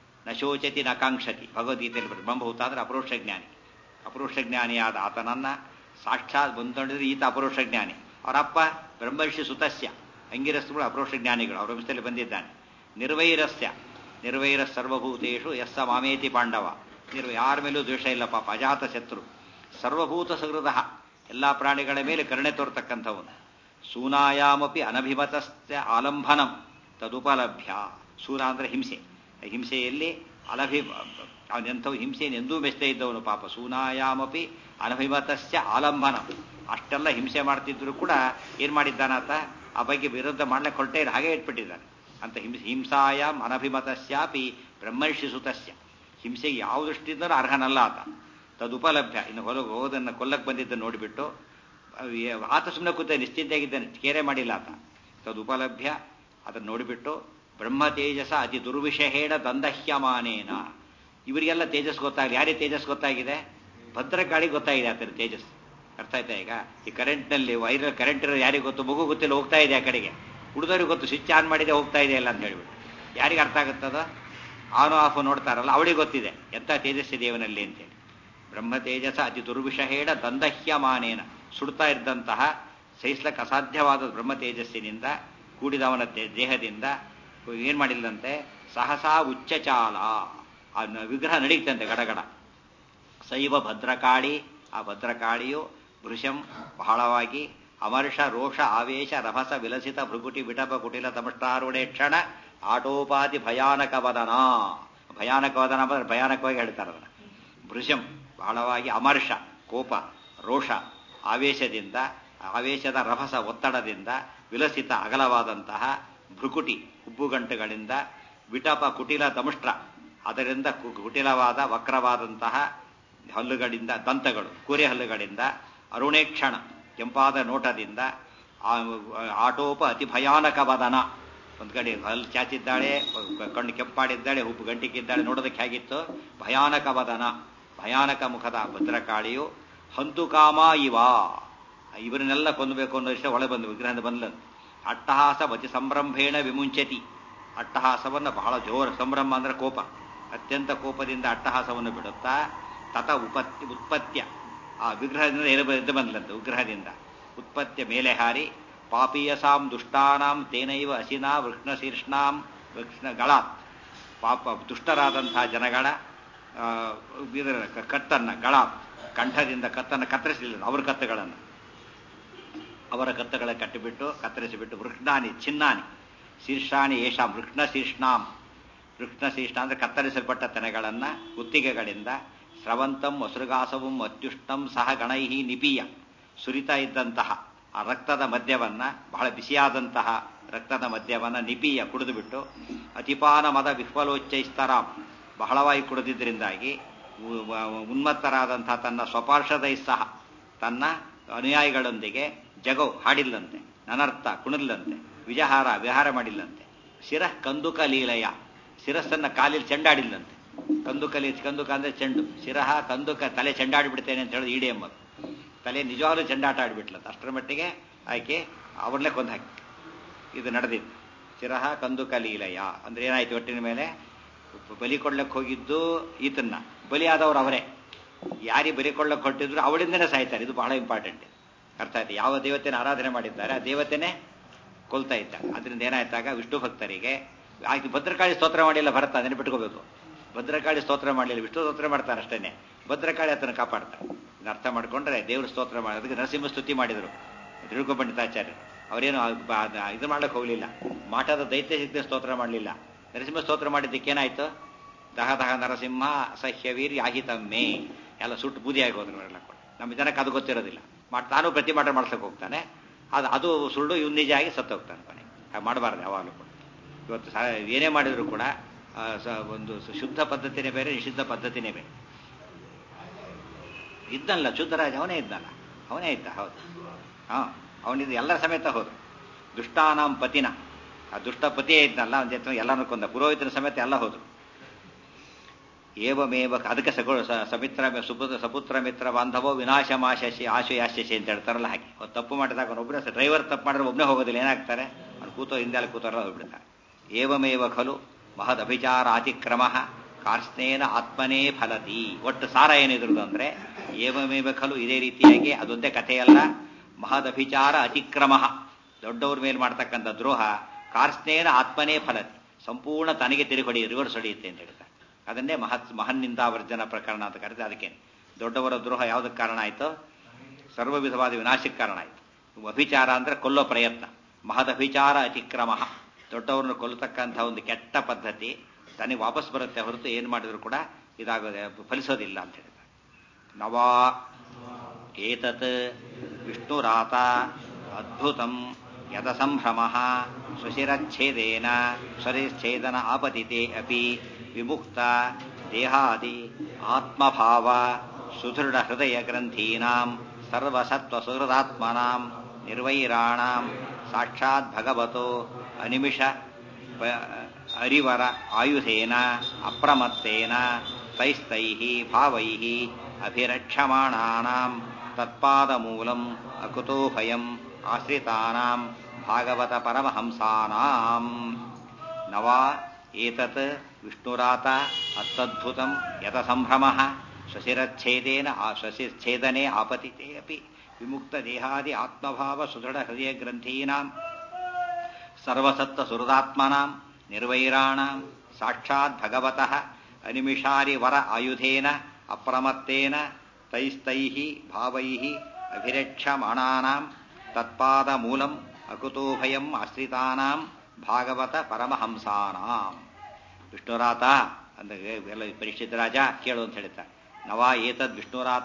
ನಶೋಚತಿ ನಕಾಂಕ್ಷತಿ ಭಗವದ್ಗೀತೆಯಲ್ಲಿ ಬ್ರಹ್ಮಭೂತ ಅಂದ್ರೆ ಅಪರೋಕ್ಷ ಜ್ಞಾನಿ ಅಪರೋಕ್ಷ ಜ್ಞಾನಿಯಾದ ಆತನನ್ನ ಸಾಕ್ಷಾತ್ ಬಂದೊಂಡಿದ್ರೆ ಈತ ಅಪರೋಕ್ಷ ಜ್ಞಾನಿ ಅವರಪ್ಪ ಬ್ರಹ್ಮರ್ಷಿ ಸುತಸ್ಯ ಅಂಗಿರಸ್ಗಳು ಅಪರೋಕ್ಷ ಜ್ಞಾನಿಗಳು ಅವರ ವಂಶದಲ್ಲಿ ಬಂದಿದ್ದಾನೆ ನಿರ್ವೈರಸ್ಯ ನಿರ್ವೈರ ಸರ್ವಭೂತೇಶು ಎಸ್ಸ ಮಾಮೇತಿ ಪಾಂಡವ ನಿರ್ವ ಯಾರ ಮೇಲೂ ದ್ವೇಷ ಇಲ್ಲ ಪಾಪ ಅಜಾತ ಶತ್ರು ಸರ್ವಭೂತ ಸಹೃದ ಎಲ್ಲಾ ಪ್ರಾಣಿಗಳ ಮೇಲೆ ಕರುಣೆ ತೋರ್ತಕ್ಕಂಥವನು ಸೂನಾಯಾಮಪಿ ಅನಭಿಮತಸ್ಯ ಆಲಂಬನಂ ತದುಪಲಭ್ಯ ಸೂನ ಅಂದ್ರೆ ಹಿಂಸೆ ಹಿಂಸೆಯಲ್ಲಿ ಅಲಭಿ ಅವನೆಂಥವು ಹಿಂಸೆಯನ್ನು ಎಂದೂ ಮೆಚ್ಚದೇ ಇದ್ದವನು ಪಾಪ ಸೂನಾಯಾಮಪಿ ಅನಭಿಮತಸ್ಯ ಆಲಂಬನಂ ಅಷ್ಟೆಲ್ಲ ಹಿಂಸೆ ಮಾಡ್ತಿದ್ರು ಕೂಡ ಏನ್ ಮಾಡಿದ್ದಾನಾತ ಆ ಬಗ್ಗೆ ವಿರುದ್ಧ ಮಾಡ್ಲಿಕ್ಕೆ ಹೊರಟೇ ಇಲ್ಲ, ಹಾಗೆ ಇಟ್ಬಿಟ್ಟಿದ್ದಾನೆ ಅಂತ ಹಿಂಸೆ ಹಿಂಸಾಯಾಮ್ ಅನಭಿಮತಸ್ಯಾಪಿ ಬ್ರಹ್ಮರ್ಷಿ ಸುತಸ್ಯ ಹಿಂಸೆಗೆ ಯಾವ ದೃಷ್ಟಿಯಿಂದಲೂ ಅರ್ಹನಲ್ಲ ಆತ ತದುಪಲಭ್ಯ ಇನ್ನು ಹೊಲ ಹೋದನ್ನು ಕೊಲ್ಲಕ್ಕೆ ಬಂದಿದ್ದ ನೋಡಿಬಿಟ್ಟು ಅವ್ ಏ- ಆತ ಸುಮ್ಮನೆ ಕೂತ ನಿಶ್ಚಿಂತೆಯಾಗಿದ್ದಾನೆ ಕೇರೆ ಮಾಡಿಲ್ಲ ಆತ ತದುಪಲಭ್ಯ ಅದನ್ನು ನೋಡಿಬಿಟ್ಟು ಬ್ರಹ್ಮ ತೇಜಸ ಅತಿ ದುರ್ವಿಷಹೇಣ ದಂದಹ್ಯಮಾನೇನ ಇವರಿಗೆಲ್ಲ ತೇಜಸ್ ಗೊತ್ತಾಗಲಿ ಯಾರಿಗೆ ತೇಜಸ್ ಗೊತ್ತಾಗಿದೆ ಭದ್ರಕಾಳಿ ಗೊತ್ತಾಗಿದೆ ಆತನ ತೇಜಸ್ ಅರ್ಥ ಆಯ್ತಾ ಈಗ ಈ ಕರೆಂಟ್ನಲ್ಲಿ ವೈರಲ್ ಕರೆಂಟ್ ಇರೋ ಯಾರಿಗೆ ಗೊತ್ತು ಮಗು ಗೊತ್ತಿಲ್ಲ ಹೋಗ್ತಾ ಇದೆ ಆ ಕಡೆಗೆ ಹುಡುಗರಿಗೆ ಗೊತ್ತು ಸ್ವಿಚ್ ಆನ್ ಮಾಡಿದೆ ಹೋಗ್ತಾ ಇದೆ ಇಲ್ಲ ಅಂತ ಹೇಳ್ಬಿಟ್ಟು ಯಾರಿಗೆ ಅರ್ಥ ಆಗುತ್ತದ ಆನ್ ಆಫ್ ನೋಡ್ತಾರಲ್ಲ ಅವಳಿಗೆ ಗೊತ್ತಿದೆ ಎಂಥ ತೇಜಸ್ಸಿ ದೇವನಲ್ಲಿ ಅಂತೇಳಿ ಬ್ರಹ್ಮ ತೇಜಸ ಅತಿ ದುರ್ವಿಷಹೇಣ ದಂದಹ್ಯಮಾನೇನ ಸುಡ್ತಾ ಇದ್ದಂತಹ ಸಹಿಸ್ಲಕ್ಕೆ ಅಸಾಧ್ಯವಾದ ಬ್ರಹ್ಮ ತೇಜಸ್ಸಿನಿಂದ ಕೂಡಿದವನ ತೆ- ದೇಹದಿಂದ ಏನ್ ಮಾಡಿಲ್ಲಂತೆ ಸಹಸಾ ಉಚ್ಚಚಾಲ ಆ ನ- ವಿಗ್ರಹ ನಡೀತಂತೆ ಗಡಗಡ ಶೈವ ಭದ್ರಕಾಳಿ ಆ ಭದ್ರಕಾಳಿಯು ಭೃಶಂ ಬಹಳವಾಗಿ ಅಮರ್ಷ ರೋಷ ಆವೇಶ ರಭಸ ವಿಲಸಿತ ಭೃಗುಟಿ ವಿಟಪ ಕುಟಿಲ ತಮಷ್ಟಾರುಣೆ ಕ್ಷಣ ಆಟೋಪಾತಿ ಭಯಾನಕ ವದನ ಭಯಾನಕ ವದನ ಅಂದ್ರೆ ಭಯಾನಕವಾಗಿ ಹೇಳ್ತಾರೆ ಅದನ್ನ ಭೃಶಂ ಬಹಳವಾಗಿ ಅಮರ್ಷ ಕೋಪ ರೋಷ ಆವೇಶದಿಂದ ಆವೇಶದ ರಭಸ ಒತ್ತಡದಿಂದ ವಿಲಸಿತ ಅಗಲವಾದಂತಹ ಭೃಕುಟಿ ಹುಬ್ಬುಗಂಟುಗಳಿಂದ ವಿಟಪ ಕುಟಿಲ ದಮಷ್ಟ್ರ ಅದರಿಂದ ಕು- ಕುಟಿಲವಾದ ವಕ್ರವಾದಂತಹ ಹಲ್ಲುಗಳಿಂದ ದಂತಗಳು ಕೂರೆ ಹಲ್ಲುಗಳಿಂದ ಅರುಣೇಕ್ಷಣ ಕೆಂಪಾದ ನೋಟದಿಂದ ಆ ಆಟೋಪ ಅತಿ ಭಯಾನಕ ವದನ ಒಂದು ಕಡೆ ಹಲ್ಲು ಚಾಚಿದ್ದಾಳೆ ಕಣ್ಣು ಕೆಂಪಾಡಿದ್ದಾಳೆ ಹುಬ್ಬು ಗಂಟಿಕ್ಕಿದ್ದಾಳೆ ನೋಡೋದಕ್ಕೆ ಹೇಗಿತ್ತು ಭಯಾನಕ ವದನ ಭಯಾನಕ ಮುಖದ ಭದ್ರಕಾಳಿಯು ಹಂತುಕಾಮ ಇವ ಇವರನ್ನೆಲ್ಲ ಕೊಂದಬೇಕು ಅನ್ನೋ ಇಷ್ಟ ಒಳ ಬಂದು ವಿಗ್ರಹದ ಬಂದ್ಲಂತ ಅಟ್ಟಹಾಸ ವತಿ ಸಂಭ್ರಂಭೇಣ ವಿಮುಂಚತಿ ಅಟ್ಟಹಾಸವನ್ನ ಬಹಳ ಜೋರ ಸಂಭ್ರಮ ಅಂದ್ರೆ ಕೋಪ ಅತ್ಯಂತ ಕೋಪದಿಂದ ಅಟ್ಟಹಾಸವನ್ನು ಬಿಡುತ್ತಾ ತತ ಉಪತ್ತಿ ಉತ್ಪತ್ಯ ಆ ವಿಗ್ರಹದಿಂದ ಎದ್ದು ಎದ್ದು ಬಂದ್ಲಂತ ವಿಗ್ರಹದಿಂದ ಉತ್ಪತ್ಯ ಮೇಲೆ ಹಾರಿ ಪಾಪೀಯಸಾಂ ದುಷ್ಟಾನಾಂ ತೇನೈವ ಅಸಿನಾ ವೃಷ್ಣಶೀರ್ಷ್ಣಾಂ ವೃಷ್ಣಗಳಾತ್ ಪಾಪ ದುಷ್ಟರಾದಂತಹ ಜನಗಳ ಆ, ಇದರ ಕ- ಕತ್ತನ್ನ ಗಳ ಕಂಠದಿಂದ ಕತ್ತನ್ನು ಕತ್ತರಿಸಲಿಲ್ಲ ಅವ್ರ ಕತ್ತುಗಳನ್ನು ಅವರ ಕತ್ತುಗಳ ಕಟ್ಟಿಬಿಟ್ಟು ಕತ್ತರಿಸಿಬಿಟ್ಟು ವೃಷ್ಣಾನಿ ಚಿನ್ನಾನಿ ಶೀರ್ಷಾಣಿ ಏಷಾಂ ವೃಷ್ಣ ಶೀರ್ಷ್ಣಾಂ ವೃಷ್ಣ ಶೀರ್ಷ ಅಂದ್ರೆ ಕತ್ತರಿಸಲ್ಪಟ್ಟ ತೆನೆಗಳನ್ನ ಗುತ್ತಿಗೆಗಳಿಂದ ಸ್ರವಂತಂ ವಸೃಗಾಸವಂ ಅತ್ಯುಷ್ಟಂ ಸಹ ಗಣೈಹಿ ನಿಪೀಯ ಸುರಿತಾ ಇದ್ದಂತಹ ಆ ರಕ್ತದ ಮದ್ಯವನ್ನ ಬಹಳ ಬಿಸಿಯಾದಂತಹ ರಕ್ತದ ಮದ್ಯವನ್ನ ನಿಪೀಯ ಕುಡಿದುಬಿಟ್ಟು ಅತಿಪಾನ ಮದ ವಿಹ್ವಲೋಚ್ಚೈಸ್ತರಾಂ ಬಹಳವಾಗಿ ಕುಡಿದಿದ್ದರಿಂದಾಗಿ ಉ- ವ- ಉನ್ಮತ್ತರಾದಂತಹ ತನ್ನ ಸ್ವಪಾರ್ಷದೈ ಸಹ ತನ್ನ ಅನುಯಾಯಿಗಳೊಂದಿಗೆ ಜಗವು ಹಾಡಿಲ್ಲಂತೆ ನನರ್ಥ ಕುಣಿಲ್ಲಂತೆ ವಿಜಹಾರ ವಿಹಾರ ಮಾಡಿಲ್ಲಂತೆ ಶಿರಃ ಕಂದುಕ ಲೀಲಯ ಶಿರಸ್ಸನ್ನ ಕಾಲಿൽ ಚೆಂಡಾಡಿಲ್ಲಂತೆ ಕಂದುಕಲಿ ಕಂದುಕ ಅಂದ್ರೆ ಚೆಂಡು ಶಿರಹ ಕಂದುಕ ತಲೆ ಚೆಂಡಾಡಿಬಿಡ್ತೇನೆ ಅಂತ ಹೇಳೋದು ಇಡಿ ಎಂಬುದು ತಲೆ ನಿಜವಾಗ್ಲೂ ಚೆಂಡಾಟ ಆಡಿಬಿಟ್ಲಂತ ಅಷ್ಟರ ಮಟ್ಟಿಗೆ ಆಕೆ ಅವ್ರನ್ನೇ ಕೊಂದು ಹಾಕಿ ಇದು ನಡೆದಿತ್ತು ಶಿರಹ ಕಂದುಕ ಲೀಲಯ ಅಂದ್ರೆ ಏನಾಯ್ತು ಒಟ್ಟಿನ ಮೇಲೆ ಬಲಿ ಕೊಡ್ಲಕ್ಕೆ ಹೋಗಿದ್ದು ಈತನ್ನ ಬಲಿಯಾದವರು ಅವರೇ ಯಾರಿಗೆ ಬಲಿ ಕೊಡ್ಲಕ್ಕೆ ಹೊರಟಿದ್ರು ಅವಳಿಂದನೇ ಸಾಯ್ತಾರೆ ಇದು ಬಹಳ ಇಂಪಾರ್ಟೆಂಟ್ ಅರ್ಥ ಆಯ್ತು ಯಾವ ದೇವತೆನ ಆರಾಧನೆ ಮಾಡಿದ್ದಾರೆ ಆ ದೇವತೆನೇ ಕೊಲ್ತಾ ಇದ್ದಾರೆ ಅದರಿಂದ ಏನಾಯ್ತಾಗ ವಿಷ್ಣು ಭಕ್ತರಿಗೆ ಆಯ್ತು ಭದ್ರಕಾಳಿ ಸ್ತೋತ್ರ ಮಾಡಿಲ್ಲ ಭರತ ಅದನ್ನ ಬಿಟ್ಕೋಬೇಕು ಭದ್ರಕಾಳಿ ಸ್ತೋತ್ರ ಮಾಡಲಿಲ್ಲ ವಿಷ್ಣು ಸ್ತೋತ್ರ ಮಾಡ್ತಾರೆ ಅಷ್ಟೇನೆ ಭದ್ರಕಾಳಿ ಅದನ್ನು ಕಾಪಾಡ್ತಾರೆ ಇದನ್ನ ಅರ್ಥ ಮಾಡ್ಕೊಂಡ್ರೆ ದೇವ್ರ ಸ್ತೋತ್ರ ಮಾಡಿ ಅದಕ್ಕೆ ನರಸಿಂಹ ಸ್ತುತಿ ಮಾಡಿದರು ತಿರುಗು ಪಂಡಿತಾಚಾರ್ಯರು ಅವರೇನು ಇದು ಮಾಡ್ಲಿಕ್ಕೆ ಹೋಗ್ಲಿಲ್ಲ ಮಾಟದ ದೈತ್ಯ ಶಕ್ತಿ ಸ್ತೋತ್ರ ಮಾಡಲಿಲ್ಲ ನರಸಿಂಹ ಸ್ತೋತ್ರ ಮಾಡಿದ್ದಕ್ಕೇನಾಯ್ತು ದಹ ದಹ ನರಸಿಂಹ ಅಸಹ್ಯ ವೀರ್ ಯಾಹಿತಮ್ಮೆ ಎಲ್ಲ ಸುಟ್ಟು ಬೂದಿಯಾಗಿ ಹೋದ್ರು ಅವರೆಲ್ಲ ಕೂಡ ನಮ್ಮ ಜನಕ್ಕೆ ಅದು ಗೊತ್ತಿರೋದಿಲ್ಲ ಮಾಡಿ ತಾನು ಪ್ರತಿಭಟ ಮಾಡ್ಸಕ್ಕೆ ಹೋಗ್ತಾನೆ ಅದು ಅದು ಸುಳ್ಳು ಇವ್ನು ನಿಜ ಆಗಿ ಸತ್ತು ಹೋಗ್ತಾನೆ ಕೊನೆ ಹಾಗೆ ಮಾಡಬಾರ್ದು ಯಾವಾಗಲೂ ಕೂಡ ಇವತ್ತು ಸ ಏನೇ ಮಾಡಿದ್ರು ಕೂಡ ಆ, ಸ- ಒಂದು ಸ- ಶುದ್ಧ ಪದ್ಧತಿನೇ ಬೇರೆ ನಿಷಿದ್ಧ ಪದ್ಧತಿನೇ ಬೇರೆ ಇದ್ದಲ್ಲ ಶುದ್ಧರಾಜ ಅವನೇ ಇದ್ದಲ್ಲ ಅವನೇ ಇದ್ದ ಹೌದು ಹಾಂ ಅವನಿದ್ದು ಎಲ್ಲರ ಸಮೇತ ಹೌದು ದುಷ್ಟಾನಾಂ ಪತಿನ ಆ ದುಷ್ಟ ಪತಿಯೇ ಇದ್ನಲ್ಲ ಅವನ ಜೊತೆ ಎಲ್ಲರನ್ನು ಕೊಂದ ಪುರೋಹಿತನ ಸಮೇತ ಎಲ್ಲ ಹೋದ್ರು ಏವಮೇವ ಅದಕ್ಕೆ ಸಗೋ ಸ- ಸಮಿತ್ರ ಸುಪುತ್ರ ಸಪುತ್ರ ಮಿತ್ರ ಬಾಂಧವೋ ವಿನಾಶಮಾಶಿ ಆಶಯಾಶಿ ಅಂತ ಹೇಳ್ತಾರಲ್ಲ ಹಾಗೆ ಅವ್ರು ತಪ್ಪು ಮಾಡಿದಾಗ ಅವನೊಬ್ಬನೇ ಡ್ರೈವರ್ ತಪ್ಪು ಮಾಡಿದ್ರೆ ಒಬ್ಬನೇ ಹೋಗೋದಿಲ್ಲ ಏನಾಗ್ತಾರೆ ಅವ್ನು ಕೂತೋ ಹಿಂದೆ ಕೂತೋರೆಲ್ಲ ಹೋಗ್ಬಿಡ್ತಾರೆ ಏವಮೇವ ಖಲು ಮಹದಭಿಚಾರ ಅತಿಕ್ರಮ ಕಾರ್ಸ್ನೇನ ಆತ್ಮನೇ ಫಲತಿ ಒಟ್ಟು ಸಾರ ಏನಿದ್ರದ್ದು ಅಂದ್ರೆ ಏವಮೇವ ಖಲು ಇದೇ ರೀತಿಯಾಗಿ ಅದೊಂದೇ ಕಥೆಯಲ್ಲ ಮಹದಭಿಚಾರ ಅತಿಕ್ರಮ ದೊಡ್ಡವ್ರ ಮೇಲೆ ಮಾಡ್ತಕ್ಕಂಥ ದ್ರೋಹ ಕಾರ್ಸ್ನೇನ ಆತ್ಮನೇ ಫಲತಿ ಸಂಪೂರ್ಣ ತನಗೆ ತಿರುಗಡಿ ರಿವರ್ಸ್ ಹೊಡೆಯುತ್ತೆ ಅಂತ ಹೇಳ್ತಾರೆ ಅದನ್ನೇ ಮಹತ್ ಮಹನ್ನಿಂದಾವರ್ಜನ ಪ್ರಕರಣ ಅಂತ ಕರೆದ್ರೆ ಅದಕ್ಕೆ ದೊಡ್ಡವರ ದ್ರೋಹ ಯಾವುದಕ್ಕೆ ಕಾರಣ ಆಯಿತು ಸರ್ವ ವಿಧವಾದ ವಿನಾಶಕ್ಕೆ ಕಾರಣ ಆಯಿತು ಅಭಿಚಾರ ಅಂದ್ರೆ ಕೊಲ್ಲೋ ಪ್ರಯತ್ನ ಮಹದಭಿಚಾರ ಅತಿಕ್ರಮ ದೊಡ್ಡವರನ್ನು ಕೊಲ್ಲತಕ್ಕಂಥ ಒಂದು ಕೆಟ್ಟ ಪದ್ಧತಿ ತನಗೆ ವಾಪಸ್ ಬರುತ್ತೆ ಹೊರತು ಏನು ಮಾಡಿದ್ರು ಕೂಡ ಇದಾಗೋದೆ ಫಲಿಸೋದಿಲ್ಲ ಅಂತ ಹೇಳ್ತಾರೆ ನವಾ ಏತತ್ ವಿಷ್ಣುರಾತ ಅದ್ಭುತಂ ಯದ ಸಂಭ್ರಮ ಸ್ವಶಿರಚ್ಛೇದೇನ ಸ್ವರಿಚ್ಛೇದನ ಆಪತಿತೆ ಅಪಿ ವಿಮುಕ್ತ ದೇಹಾದಿ ಆತ್ಮಭಾವ ಸುದೃಢ ಹೃದಯ ಗ್ರಂಥೀನಾಂ ಸರ್ವಸತ್ವ ಸುಹೃದಾತ್ಮನಾಂ ನಿರ್ವೈರಾಣಾಂ ಸಾಕ್ಷಾತ್ ಭಗವತೋ ಅನಿಮಿಷ ಪ- ಅರಿವರ ಆಯುಧೇನ ಅಪ್ರಮತ್ತೇನ ತೈಸ್ತೈಃ ಭಾವೈಃ ಅಭಿರಕ್ಷಮಾಣಾನಾಂ ತತ್ಪಾದಮೂಲಂ ಅಕುತೋ ಭಯಂ ಆಶ್ರಿತಾನಾಂ ಭಾಗವತ ಪರಮಹಂಸಾನಾಂ ನವಾ ಏತತ್ ವಿಷ್ಣುರಾತ ಅತ್ತದ್ಭುತಂ ಯತ ಸಂಭ್ರಮಃ ಶಶಿರಚ್ಛೇದೇನ ಆ ಶಶಿಚ್ಛೇದನೆ ಆಪತಿತೆ ಅಪಿ ವಿಮುಕ್ತ ದೇಹಾದಿ ಆತ್ಮಭಾವ ಸುದೃಢ ಹೃದಯ ಗ್ರಂಥೀನಾಂ ಸರ್ವಸತ್ತ ಸುಹೃದಾತ್ಮನಾಂ ನಿರ್ವೈರಾಣಾಂ ಸಾಕ್ಷಾತ್ ಭಗವತಃ ಅನಿಮಿಷಾರಿ ವರ ಆಯುಧೇನ ಅಪ್ರಮತ್ತೇನ ತೈಸ್ತೈಃ ಭಾವೈಃ ಅಭಿರಕ್ಷಮಾಣಾನಾಂ ತತ್ಪಾದ ಮೂಲಂ ಅಕುತೋ ಭಯಂ ಆಶ್ರಿತಾನಾಂ ಭಾಗವತ ಪರಮಹಂಸಾನಾಂ ವಿಷ್ಣುರಾತ ಅಂದ್ರೆ ಎಲ್ಲ ಪರಿಷತ್ ರಾಜ ಕೇಳು ಅಂತ ಹೇಳ್ತಾರೆ ನವ ಏತದ್ ವಿಷ್ಣುರಾತ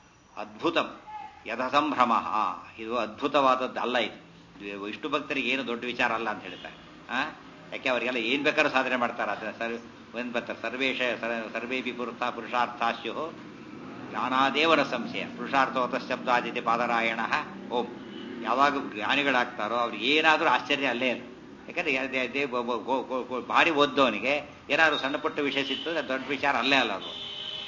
ಅದ್ಭುತಂ ಯಥ ಸಂಭ್ರಮ ಇದು ಅದ್ಭುತವಾದದ್ದು ಅಲ್ಲ ಇದು ಇದು ವಿಷ್ಣು ಭಕ್ತರಿಗೆ ಏನು ದೊಡ್ಡ ವಿಚಾರ ಅಲ್ಲ ಅಂತ ಹೇಳ್ತಾರೆ ಆ ಯಾಕೆ ಅವರಿಗೆಲ್ಲ ಏನ್ ಬೇಕಾದ್ರೂ ಸಾಧನೆ ಮಾಡ್ತಾರೆ ಅದನ್ನ ಸರ್ ಏನ್ ಬರ್ತಾರೆ ಸರ್ವೇಶ ಸರ್- ಸರ್ವೇಪಿ ಪುರುಷ ಪುರುಷಾರ್ಥಾಶ್ಯು ಜ್ಞಾನಾದೇವರ ಸಂಶಯ ಪುರುಷಾರ್ಥವತ ಶಬ್ದಾದಿತಿ ಪಾದರಾಯಣ ಓಂ ಯಾವಾಗ ಜ್ಞಾನಿಗಳಾಗ್ತಾರೋ ಅವ್ರಿಗೆ ಏನಾದರೂ ಆಶ್ಚರ್ಯ ಅಲ್ಲೇ ಇಲ್ಲ ಯಾಕಂದ್ರೆ ಯಾ- ದೇ- ದೇ- ಬ- ಬ- ಗೋ- ಗೋ- ಗೋ- ಭಾರಿ ಓದ್ದವನಿಗೆ ಏನಾದ್ರು ಸಣ್ಣ ಪುಟ್ಟ ವಿಷಯ ಸಿಕ್ತು ಅದು ದೊಡ್ಡ ವಿಚಾರ ಅಲ್ಲೇ ಅಲ್ಲ ಅದು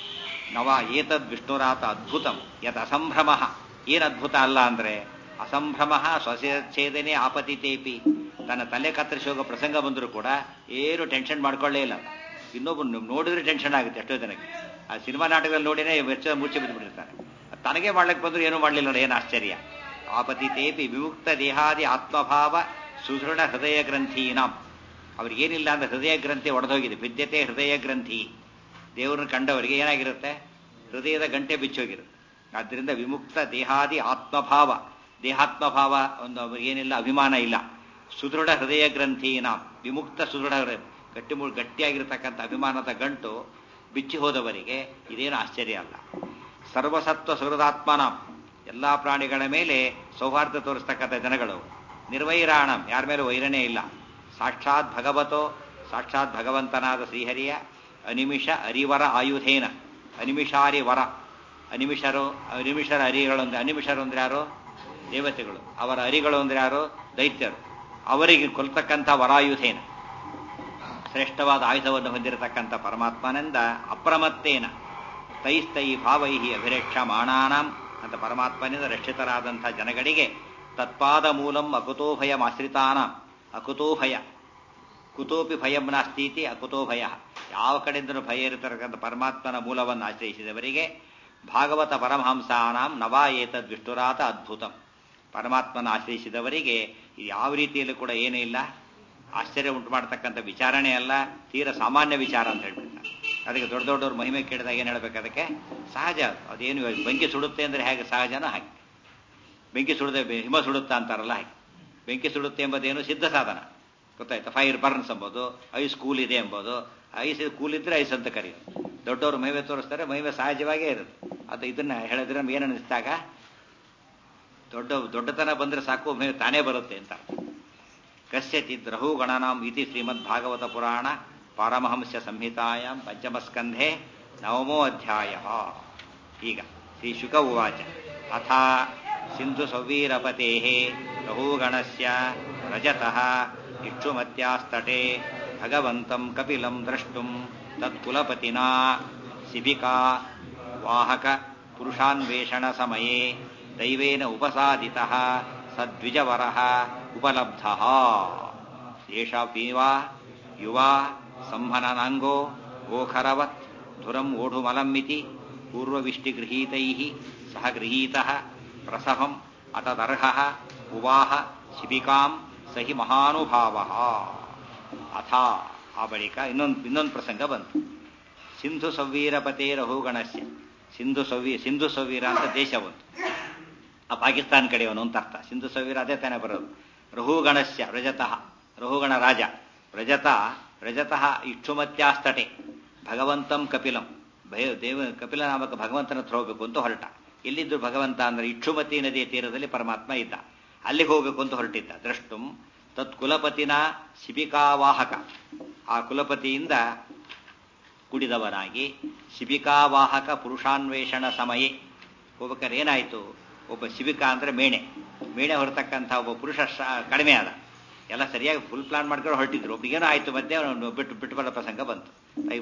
ನವ ಏತದ್ ವಿಷ್ಣುರಾತ ಅದ್ಭುತಂ ಯತ್ ಅಸಂಭ್ರಮ ಏನ್ ಅದ್ಭುತ ಅಲ್ಲ ಅಂದ್ರೆ ಅಸಂಭ್ರಮ ಸ್ವಸೇದನೆ ಆಪತಿತೇಪಿ ತನ್ನ ತಲೆ ಕತ್ತರಿಸಿ ಹೋಗೋ ಪ್ರಸಂಗ ಬಂದರೂ ಕೂಡ ಏನು ಟೆನ್ಷನ್ ಮಾಡ್ಕೊಳ್ಳೇ ಇಲ್ಲ ಇನ್ನೊಬ್ಬ ನೋಡಿದ್ರೆ ಟೆನ್ಷನ್ ಆಗುತ್ತೆ ಎಷ್ಟೋ ಜನಕ್ಕೆ ಆ ಸಿನಿಮಾ ನಾಟಕದಲ್ಲಿ ನೋಡಿನೇ ವೆಚ್ಚ ಮುಚ್ಚಿ ಬಿದ್ದುಬಿಟ್ಟಿರ್ತಾರೆ ತನಗೆ ಮಾಡ್ಲಿಕ್ಕೆ ಬಂದ್ರು ಏನೂ ಮಾಡಲಿಲ್ಲ ಏನು ಆಶ್ಚರ್ಯ ಆಪತಿತೇಪಿ ವಿಮುಕ್ತ ದೇಹಾದಿ ಆತ್ಮಭಾವ ಸುದೃಢ ಹೃದಯ ಗ್ರಂಥೀನಾಂ ಅವ್ರಿಗೇನಿಲ್ಲ ಅಂದ್ರೆ ಹೃದಯ ಗ್ರಂಥಿ ಒಡೆದೋಗಿದೆ ವಿದ್ಯತೆ ಹೃದಯ ಗ್ರಂಥಿ ದೇವರನ್ನು ಕಂಡವರಿಗೆ ಏನಾಗಿರುತ್ತೆ ಹೃದಯದ ಗಂಟೆ ಬಿಚ್ಚೋಗಿರುತ್ತೆ ಆದ್ದರಿಂದ ವಿಮುಕ್ತ ದೇಹಾದಿ ಆತ್ಮಭಾವ ದೇಹಾತ್ಮಭಾವ ಒಂದು ಅವ್ರಿಗೇನಿಲ್ಲ ಅಭಿಮಾನ ಇಲ್ಲ ಸುದೃಢ ಹೃದಯ ಗ್ರಂಥಿನ ವಿಮುಕ್ತ ಸುದೃಢ ಹೃದಯ ಗಟ್ಟಿ ಮು ಗಟ್ಟಿಯಾಗಿರ್ತಕ್ಕಂಥ ಅಭಿಮಾನದ ಗಂಟು ಬಿಚ್ಚಿ ಹೋದವರಿಗೆ ಇದೇನು ಆಶ್ಚರ್ಯ ಅಲ್ಲ ಸರ್ವಸತ್ವ ಸುಹೃದಾತ್ಮನ ಎಲ್ಲಾ ಪ್ರಾಣಿಗಳ ಮೇಲೆ ಸೌಹಾರ್ದ ತೋರಿಸ್ತಕ್ಕಂಥ ಜನಗಳು ನಿರ್ವೈರಾಣಂ ಯಾರ ಮೇಲೆ ವೈರನೇ ಇಲ್ಲ ಸಾಕ್ಷಾತ್ ಭಗವತೋ ಸಾಕ್ಷಾತ್ ಭಗವಂತನಾದ ಶ್ರೀಹರಿಯ ಅನಿಮಿಷ ಅರಿವರ ಆಯುಧೇನ ಅನಿಮಿಷಾರಿ ವರ ಅನಿಮಿಷರು ಅನಿಮಿಷರ ಅರಿಗಳು ಅಂದ್ರೆ ಅನಿಮಿಷರು ಅಂದ್ರೆ ಯಾರು ದೇವತೆಗಳು ಅವರ ಅರಿಗಳು ಅಂದ್ರೆ ಯಾರು ದೈತ್ಯರು ಅವರಿಗೆ ಕೊಲ್ತಕ್ಕಂಥ ವರಾಯುಧೇನ ಶ್ರೇಷ್ಠವಾದ ಆಯುಧವನ್ನು ಹೊಂದಿರತಕ್ಕಂಥ ಪರಮಾತ್ಮನಿಂದ ಅಪ್ರಮತ್ತೇನ ತೈಸ್ತೈ ಭಾವೈಹಿ ಅಭಿರಕ್ಷ ಮಾಣಾನಾಂ ಅಂತ ಪರಮಾತ್ಮನಿಂದ ರಕ್ಷಿತರಾದಂಥ ಜನಗಳಿಗೆ ತತ್ಪಾದ ಮೂಲಂ ಅಕುತೋ ಭಯಂ ಆಶ್ರಿತಾನಾಂ ಅಕುತೋ ಭಯ ಕುತೋಪಿ ಭಯಂ ನಾಸ್ತೀತಿ ಅಕುತೋ ಭಯ ಯಾವ ಕಡೆಯಿಂದಲೂ ಭಯ ಇರತಕ್ಕಂಥ ಪರಮಾತ್ಮನ ಮೂಲವನ್ನು ಆಶ್ರಯಿಸಿದವರಿಗೆ ಭಾಗವತ ಪರಮಹಂಸಾನಾಂ ನವಾ ಏತದ್ ವಿಷ್ಣುರಾತ ಅದ್ಭುತಂ ಪರಮಾತ್ಮನ ಆಶ್ರಯಿಸಿದವರಿಗೆ ಇದು ಯಾವ ರೀತಿಯಲ್ಲೂ ಕೂಡ ಏನೂ ಇಲ್ಲ ಆಶ್ಚರ್ಯ ಉಂಟು ಮಾಡತಕ್ಕಂಥ ವಿಚಾರಣೆ ಅಲ್ಲ ತೀರ ಸಾಮಾನ್ಯ ವಿಚಾರ ಅಂತ ಹೇಳ್ಬಿಡ್ತಾರೆ ಅದಕ್ಕೆ ದೊಡ್ಡ ದೊಡ್ಡವ್ರ ಮಹಿಮೆ ಕೇಳಿದಾಗ ಏನು ಹೇಳ್ಬೇಕು ಅದಕ್ಕೆ ಸಹಜ ಅದು. ಅದೇನು ಬೆಂಕಿ ಸುಡುತ್ತೆ ಅಂದ್ರೆ ಹೇಗೆ ಸಹಜನೋ ಹಾಗೆ ಬೆಂಕಿ ಸುಡದೆ ಬೆ- ಹಿಮ ಸುಡುತ್ತಾ ಅಂತಾರಲ್ಲ ಹಾಗೆ ಬೆಂಕಿ ಸುಡುತ್ತೆ ಎಂಬುದೇನು ಸಿದ್ಧ ಸಾಧನ ಗೊತ್ತಾಯ್ತಾ ಫೈರ್ ಬರ್ನ್ಸ್ ಎಂಬುದು ಐಸ್ ಕೂಲ್ ಇದೆ ಎಂಬುದು ಐಸ್ ಕೂಲ್ ಇದ್ರೆ ಐಸ್ ಅಂತ ಕರೆಯೋದು ದೊಡ್ಡವರು ಮೈವೆ ತೋರಿಸ್ತಾರೆ ಮೈವೆ ಸಹಜವಾಗೇ ಇರುತ್ತೆ ಅದು ಇದನ್ನ ಹೇಳಿದ್ರೆ ನಮ್ಗೆ ಏನು ಅನಿಸ್ತಾಗ ದೊಡ್ಡ ದೊಡ್ಡತನ ಬಂದರೆ ಸಾಕು ಒಮ್ಮೆ ತಾನೇ ಬರುತ್ತೆ ಅಂತ ಕಸ್ಯಚಿದ್ ರಹುಗಣನಾಂ ಇತಿ ಶ್ರೀಮದ್ ಭಾಗವತ ಪುರಾಣ ಪಾರಮಹಂಸ ಸಂಹಿತಾಯಾಂ ಪಂಚಮಸ್ಕಂಧೆ ನವಮೋ ಅಧ್ಯಾಯ ಈಗ ಶ್ರೀ ಶುಕ ಉವಾಚ ಅಥ ಸಿಂಧು ಸೌವೀರಪತೆ ರಹುಗಣಸ್ಯ ರಜತಃ ಇಕ್ಷುಮತ್ಯಾಸ್ತಟೆ ಭಗವಂತಂ ಕಪಿಲಂ ದ್ರಷ್ಟುಂ ತತ್ಕುಲಪತಿನಾ ಶಿಬಿಕಾ ವಾಹಕ ಪುರುಷಾನ್ವೇಷಣ ಸಮಯೇ ದೈವೇನ ಉಪಸಾದಿತಃ ಸದ್ವಿಜವರಃ ಉಪಲಬ್ಧಃ ಏಷ ಪೀವಾ ಯುವಾ ಸಂಹನನಾಂಗೋ ಗೋಖರವತ್ ಧುರಂ ಓಢುಮಲಂಮಿತಿ ಪೂರ್ವವಿಷ್ಟಿಗೃಹೀತೈಃ ಸಹ ಗೃಹೀತಃ ಪ್ರಸಹಂ ಅತದರ್ಹಃ ಉವಾಹ ಶಿಬಿಕಾಂ ಸಹಿ ಮಹಾನುಭಾವಃ ಅಥ ಆ ಬಳಿಕ ಇನ್ನೊಂದು ಇನ್ನೊಂದು ಪ್ರಸಂಗ ಬಂತು ಸಿಂಧು ಸವ್ವೀರಪತೆ ರಹುಗಣಸ್ಯ ಸಿಂಧು ಸವ್ವಿ ಸಿಂಧು ಸವ್ವೀರ ಅಂತ ದೇಶ ಬಂತು ಆ ಪಾಕಿಸ್ತಾನ ಕಡೆಯವನು ಅಂತ ಅರ್ಥ ಸಿಂಧು ಸವ್ವೀರ ಅದೇ ತಾನೇ ಬರೋದು ರಹುಗಣಸ್ಯ ರಜತಃ ರಹುಗಣ ರಾಜ ರಜತ ರಜತಃ ಇಕ್ಷುಮತ್ಯಾಸ್ತಟೆ ಭಗವಂತಂ ಕಪಿಲಂ ಭಯ ದೇವ ಕಪಿಲ ನಾಮಕ ಭಗವಂತನ ಹತ್ರ ಹೋಗ್ಬೇಕು ಅಂತ ಹೊರಟ ಎಲ್ಲಿದ್ದು ಭಗವಂತ ಅಂದ್ರೆ ಇಕ್ಷುಮತಿ ನದಿಯ ತೀರದಲ್ಲಿ ಪರಮಾತ್ಮ ಇದ್ದ ಅಲ್ಲಿಗೆ ಹೋಗ್ಬೇಕು ಅಂತ ಹೊರಟಿದ್ದ ದ್ರಷ್ಟುಂ ತತ್ ಕುಲಪತಿನ ಶಿಬಿಕಾವಾಹಕ ಆ ಕುಲಪತಿಯಿಂದ ಕುಡಿದವನಾಗಿ ಶಿಬಿಕಾವಾಹಕ ಪುರುಷಾನ್ವೇಷಣ ಸಮಯೇ ಹೋಗ್ಬೇಕಾದ್ರೆ ಏನಾಯಿತು ಒಬ್ಬ ಶಿಬಿಕಾ ಅಂದ್ರೆ ಮೇಣೆ ಮೇಣೆ ಹೊರತಕ್ಕಂಥ ಒಬ್ಬ ಪುರುಷ ಕಡಿಮೆ ಆದ ಎಲ್ಲ ಸರಿಯಾಗಿ ಫುಲ್ ಪ್ಲಾನ್ ಮಾಡ್ಕೊಂಡು ಹೊರಟಿದ್ರು ಒಬ್ರಿಗೇನೋ ಆಯ್ತು ಮಧ್ಯೆ ಅವನು ಬಿಟ್ಟು ಬಿಟ್ಟು ಬರೋ ಪ್ರಸಂಗ ಬಂತು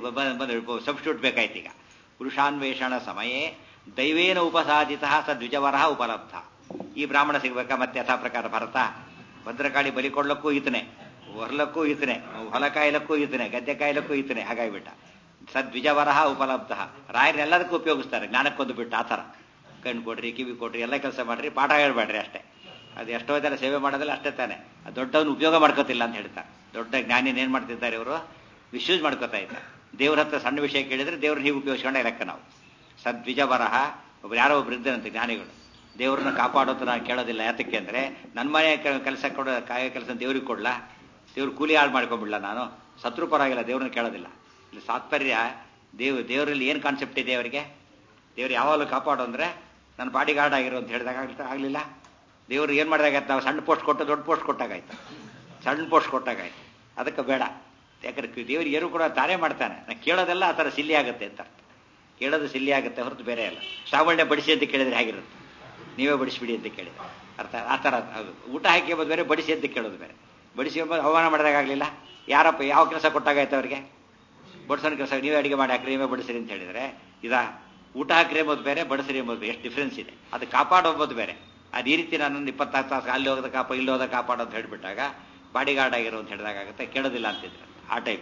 ಬಂದು ಸಬ್ಸ್ಟಿಟ್ಯೂಟ್ ಬೇಕಾಯ್ತು ಈಗ ಪುರುಷಾನ್ವೇಷಣ ಸಮಯೇ ದೈವೇನ ಉಪಸಾದಿತ ಸದ್ವಿಜವರ ಉಪಲಬ್ಧ ಈ ಬ್ರಾಹ್ಮಣ ಸಿಗ್ಬೇಕಾ ಮತ್ತೆ ಯಥಾ ಪ್ರಕಾರ ಭರತ ಭದ್ರಕಾಳಿ ಬಲಿ ಕೊಡ್ಲಕ್ಕೂ ಈತನೆ ಹೊರಲಕ್ಕೂ ಈತನೆ ಹೊಲ ಕಾಯ್ಲಕ್ಕೂ ಈತನೆ ಗದ್ದೆ ಕಾಯ್ಲಕ್ಕೂ ಈತನೆ ಹಾಗಾಗಿಬಿಟ್ಟ ಸದ್ವಿಜವರ ಉಪಲಬ್ಧ ರಾಯರೆಲ್ಲದಕ್ಕೂ ಉಪಯೋಗಿಸ್ತಾರೆ ಜ್ಞಾನಕ್ಕೊಂದು ಬಿಟ್ಟು ಆ ಥರ ಕಣ್ಣು ಕೊಡ್ರಿ ಕಿವಿ ಕೊಡ್ರಿ ಎಲ್ಲ ಕೆಲಸ ಮಾಡ್ರಿ ಪಾಠ ಹೇಳ್ಬೇಡ್ರಿ ಅಷ್ಟೇ ಅದು ಎಷ್ಟೋ ಜನ ಸೇವೆ ಮಾಡೋದಿಲ್ಲ ಅಷ್ಟೇ ತಾನೆ ದೊಡ್ಡವನು ಉಪಯೋಗ ಮಾಡ್ಕೋತಿಲ್ಲ ಅಂತ ಹೇಳ್ತಾರೆ ದೊಡ್ಡ ಜ್ಞಾನಿನ ಏನ್ ಮಾಡ್ತಿದ್ದಾರೆ ಇವರು ಮಿಸ್ಯೂಸ್ ಮಾಡ್ಕೋತಾ ಇದ್ದಾರೆ ದೇವ್ರ ಹತ್ರ ಸಣ್ಣ ವಿಷಯ ಕೇಳಿದ್ರೆ ದೇವ್ರನ್ನ ಹೀಗೆ ಉಪಯೋಗಿಸ್ಕೊಂಡೇ ಲೆಕ್ಕ ನಾವು ಸದ್ವಿಜ ಬರಹ ಒಬ್ರು ಯಾರೋ ಒಬ್ರು ಇದ್ದಾರಂತೆ ಜ್ಞಾನಿಗಳು ದೇವ್ರನ್ನ ಕಾಪಾಡೋದು ನಾನು ಕೇಳೋದಿಲ್ಲ ಯಾತಕ್ಕೆ ಅಂದ್ರೆ ನನ್ನ ಮನೆ ಕೆಲಸ ಕೊಡೋ ಕಾಯ ಕೆಲಸ ದೇವ್ರಿಗೆ ಕೊಡ್ಲಾ ದೇವ್ರ ಕೂಲಿ ಹಾಳು ಮಾಡ್ಕೊಂಡ್ಬಿಡ್ಲ ನಾನು ಸತ್ರು ಪರವಾಗಿಲ್ಲ ದೇವ್ರನ್ನ ಕೇಳೋದಿಲ್ಲ ಇಲ್ಲಿ ತಾತ್ಪರ್ಯ ದೇವ್ ದೇವರಲ್ಲಿ ಏನು ಕಾನ್ಸೆಪ್ಟ್ ಇದೆ ಅವರಿಗೆ ದೇವ್ರು ಯಾವಾಗಲೂ ಕಾಪಾಡು ಅಂದ್ರೆ ನನ್ನ ಬಾಡಿ ಗಾರ್ಡ್ ಆಗಿರೋ ಅಂತ ಹೇಳಿದಾಗ ಆಗಲಿಲ್ಲ ದೇವ್ರು ಏನು ಮಾಡಿದಾಗಾಯ್ತು ನಾವು ಸಣ್ಣ ಪೋಸ್ಟ್ ಕೊಟ್ಟು ದೊಡ್ಡ ಪೋಸ್ಟ್ ಕೊಟ್ಟಾಗಾಯ್ತು ಸಣ್ಣ ಪೋಸ್ಟ್ ಕೊಟ್ಟಾಗಾಯ್ತು ಅದಕ್ಕೆ ಬೇಡ ಯಾಕಂದ್ರೆ ದೇವ್ರು ಏನು ಕೂಡ ತಾನೇ ಮಾಡ್ತಾನೆ ನಾ ಕೇಳೋದೆಲ್ಲ ಆ ಥರ ಸಿಲ್ಲಿ ಆಗುತ್ತೆ ಅಂತ ಅರ್ಥ ಕೇಳೋದು ಸಿಲ್ಲಿ ಆಗುತ್ತೆ ಹೊರತು ಬೇರೆ ಅಲ್ಲ ಶ್ರಾವಣ್ಯ ಬಡಿಸಿ ಅಂತ ಕೇಳಿದ್ರೆ ಹೇಗಿರುತ್ತೆ ನೀವೇ ಬಡಿಸ್ಬಿಡಿ ಅಂತ ಕೇಳಿದ್ರೆ ಅರ್ಥ ಆ ಥರ ಅದು ಊಟ ಹಾಕಿ ಎಂಬುದು ಬೇರೆ ಬಡಿಸಿ ಅಂತ ಕೇಳೋದು ಬೇರೆ ಬಡಿಸಿ ಎಂಬುದು ಅವಮಾನ ಮಾಡಿದಾಗಲಿಲ್ಲ ಯಾರಪ್ಪ ಯಾವ ಕೆಲಸ ಕೊಟ್ಟಾಗಾಯ್ತು ಅವ್ರಿಗೆ ಬಡಿಸೋನ ಕೆಲಸ ನೀವೇ ಅಡಿಗೆ ಮಾಡಿ ಹಾಕ್ರಿ ನೀವೇ ಬಡಿಸಿರಿ ಅಂತ ಹೇಳಿದ್ರೆ ಇದಾ ಊಟ ಹಾಕ್ರಿ ಎಂಬುದು ಬೇರೆ ಬಡಿಸಿರಿ ಎಂಬುದು ಎಷ್ಟು ಡಿಫ್ರೆನ್ಸ್ ಇದೆ ಅದು ಕಾಪಾಡೋಬೋದು ಬೇರೆ ಅದು ಈ ರೀತಿ ನಾನು ಇಪ್ಪತ್ತಾರು ತಾಸು ಅಲ್ಲಿ ಹೋಗದ ಕಾಪ ಇಲ್ಲಿ ಹೋದ ಕಾಪಾಡೋ ಅಂತ ಹೇಳ್ಬಿಟ್ಟಾಗ ಬಾಡಿ ಗಾರ್ಡ್ ಆಗಿರೋ ಅಂತ ಹೇಳಿದಾಗುತ್ತೆ ಕೇಳೋದಿಲ್ಲ ಅಂತಿದ್ರು ಆ ಟೈಪ್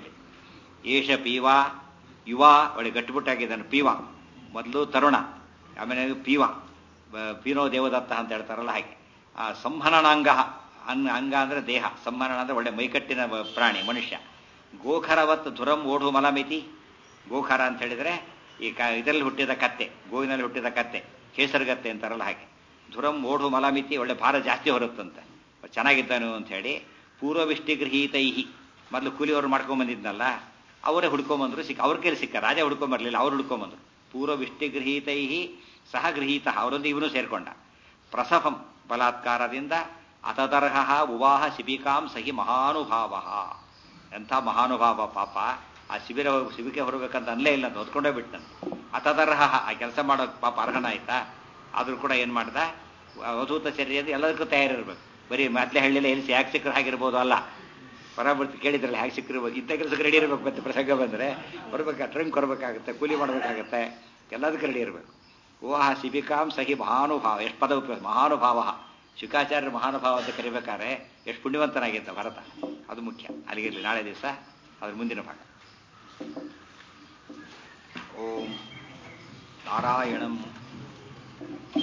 ಏಷ ಪೀವಾ ಯುವ ಒಳ್ಳೆ ಗಟ್ಟಿಬಿಟ್ಟಾಗಿದ್ದಾನೆ ಪೀವ ಮೊದಲು ತರುಣ ಆಮೇಲೆ ಪೀವ ಪೀನೋ ದೇವದತ್ತ ಅಂತ ಹೇಳ್ತಾರಲ್ಲ ಹಾಗೆ ಆ ಸಂಹನನಾಂಗ ಅನ್ ಅಂಗ ಅಂದ್ರೆ ದೇಹ ಸಂಹನನ ಅಂದ್ರೆ ಒಳ್ಳೆ ಮೈಕಟ್ಟಿನ ಪ್ರಾಣಿ ಮನುಷ್ಯ ಗೋಖರವತ್ ಧುರಂ ಓಢು ಮಲಮಿತಿ ಗೋಖರ ಅಂತ ಹೇಳಿದ್ರೆ ಈ ಕ ಇದರಲ್ಲಿ ಹುಟ್ಟಿದ ಕತ್ತೆ ಗೋವಿನಲ್ಲಿ ಹುಟ್ಟಿದ ಕತ್ತೆ ಕೇಸರಗತ್ತೆ ಅಂತಾರಲ್ಲ ಹಾಗೆ ಧುರಂ ಓಢು ಮಲಮಿತಿ ಒಳ್ಳೆ ಭಾರ ಜಾಸ್ತಿ ಹೊರುತ್ತಂತೆ ಚೆನ್ನಾಗಿದ್ದಾನು ಅಂತ ಹೇಳಿ ಪೂರ್ವವಿಷ್ಟಿ ಗೃಹೀತೈಹಿ ಮೊದಲು ಕೂಲಿಯವರು ಮಾಡ್ಕೊಂಡ್ ಬಂದಿದ್ನಲ್ಲ ಅವರೇ ಹುಡ್ಕೊಂಬಂದ್ರು ಸಿಕ್ಕ ಅವ್ರ ಕೈಲಿ ಸಿಕ್ಕ ರಾಜ ಹುಡ್ಕೊಂಬರ್ಲಿಲ್ಲ ಅವ್ರು ಹುಡ್ಕೊಂಬಂದ್ರು ಪೂರ್ವವಿಷ್ಟಿ ಗೃಹೀತೈಹಿ ಸಹ ಗೃಹೀತ ಅವರೊಂದು ಇವನು ಸೇರ್ಕೊಂಡ ಪ್ರಸಫಂ ಬಲಾತ್ಕಾರದಿಂದ ಅತದರ್ಹ ಉವಾಹ ಶಿಬಿಕಾಂ ಸಹಿ ಮಹಾನುಭಾವ ಎಂಥ ಮಹಾನುಭಾವ ಪಾಪ ಆ ಶಿಬಿರ ಶಿಬಿಕೆ ಹೊರಬೇಕಂತ ಅಲ್ಲೇ ಇಲ್ಲ ಅಂತ ಹೊತ್ಕೊಂಡೇ ಬಿಟ್ಟಂತ ಅತದರ್ಹ ಆ ಕೆಲಸ ಮಾಡೋ ಪಾಪ ಅರ್ಹನಾಯ್ತಾ ಆದ್ರೂ ಕೂಡ ಏನ್ ಮಾಡ್ದ ಅವಧೂತ ಶರೀರದ ಎಲ್ಲದಕ್ಕೂ ತಯಾರಿರ್ಬೇಕು ಬರೀ ಮೊದಲೇ ಹಳ್ಳಿಲ್ಲ ಎಲ್ಲಿ ಯಾಕೆ ಸಿಕ್ಕರು ಆಗಿರ್ಬೋದು ಅಲ್ಲ ಪರಾಮರ್ತಿ ಕೇಳಿದ್ರಲ್ಲ ಹೇಗೆ ಸಿಕ್ಕಿರ್ಬೋದು ಇಂಥ ಕೆಲಸಕ್ಕೆ ರೆಡಿ ಇರಬೇಕು ಮತ್ತೆ ಪ್ರಸಂಗ ಬಂದರೆ ಬರ್ಬೇಕು ಟ್ರೈನ್ ಕೊರಬೇಕಾಗುತ್ತೆ ಕೂಲಿ ಮಾಡಬೇಕಾಗತ್ತೆ ಎಲ್ಲದಕ್ಕೂ ರೆಡಿ ಇರಬೇಕು ಓಹ ಶಿಬಿಕಾಂ ಸಹಿ ಮಹಾನುಭಾವ ಎಷ್ಟು ಪದ ಉಪಯೋಗ ಮಹಾನುಭಾವ ಶುಕಾಚಾರ್ಯ ಮಹಾನುಭಾವ ಅಂತ ಕರಿಬೇಕಾದ್ರೆ ಎಷ್ಟು ಪುಣ್ಯವಂತನಾಗಿದ್ದ ಭರತ ಅದು ಮುಖ್ಯ ಅಲ್ಲಿಗಿರಲಿ ನಾಳೆ ದಿವಸ ಅದ್ರ ಮುಂದಿನ ಭಾಗ ಓಂ ನಾರಾಯಣಂ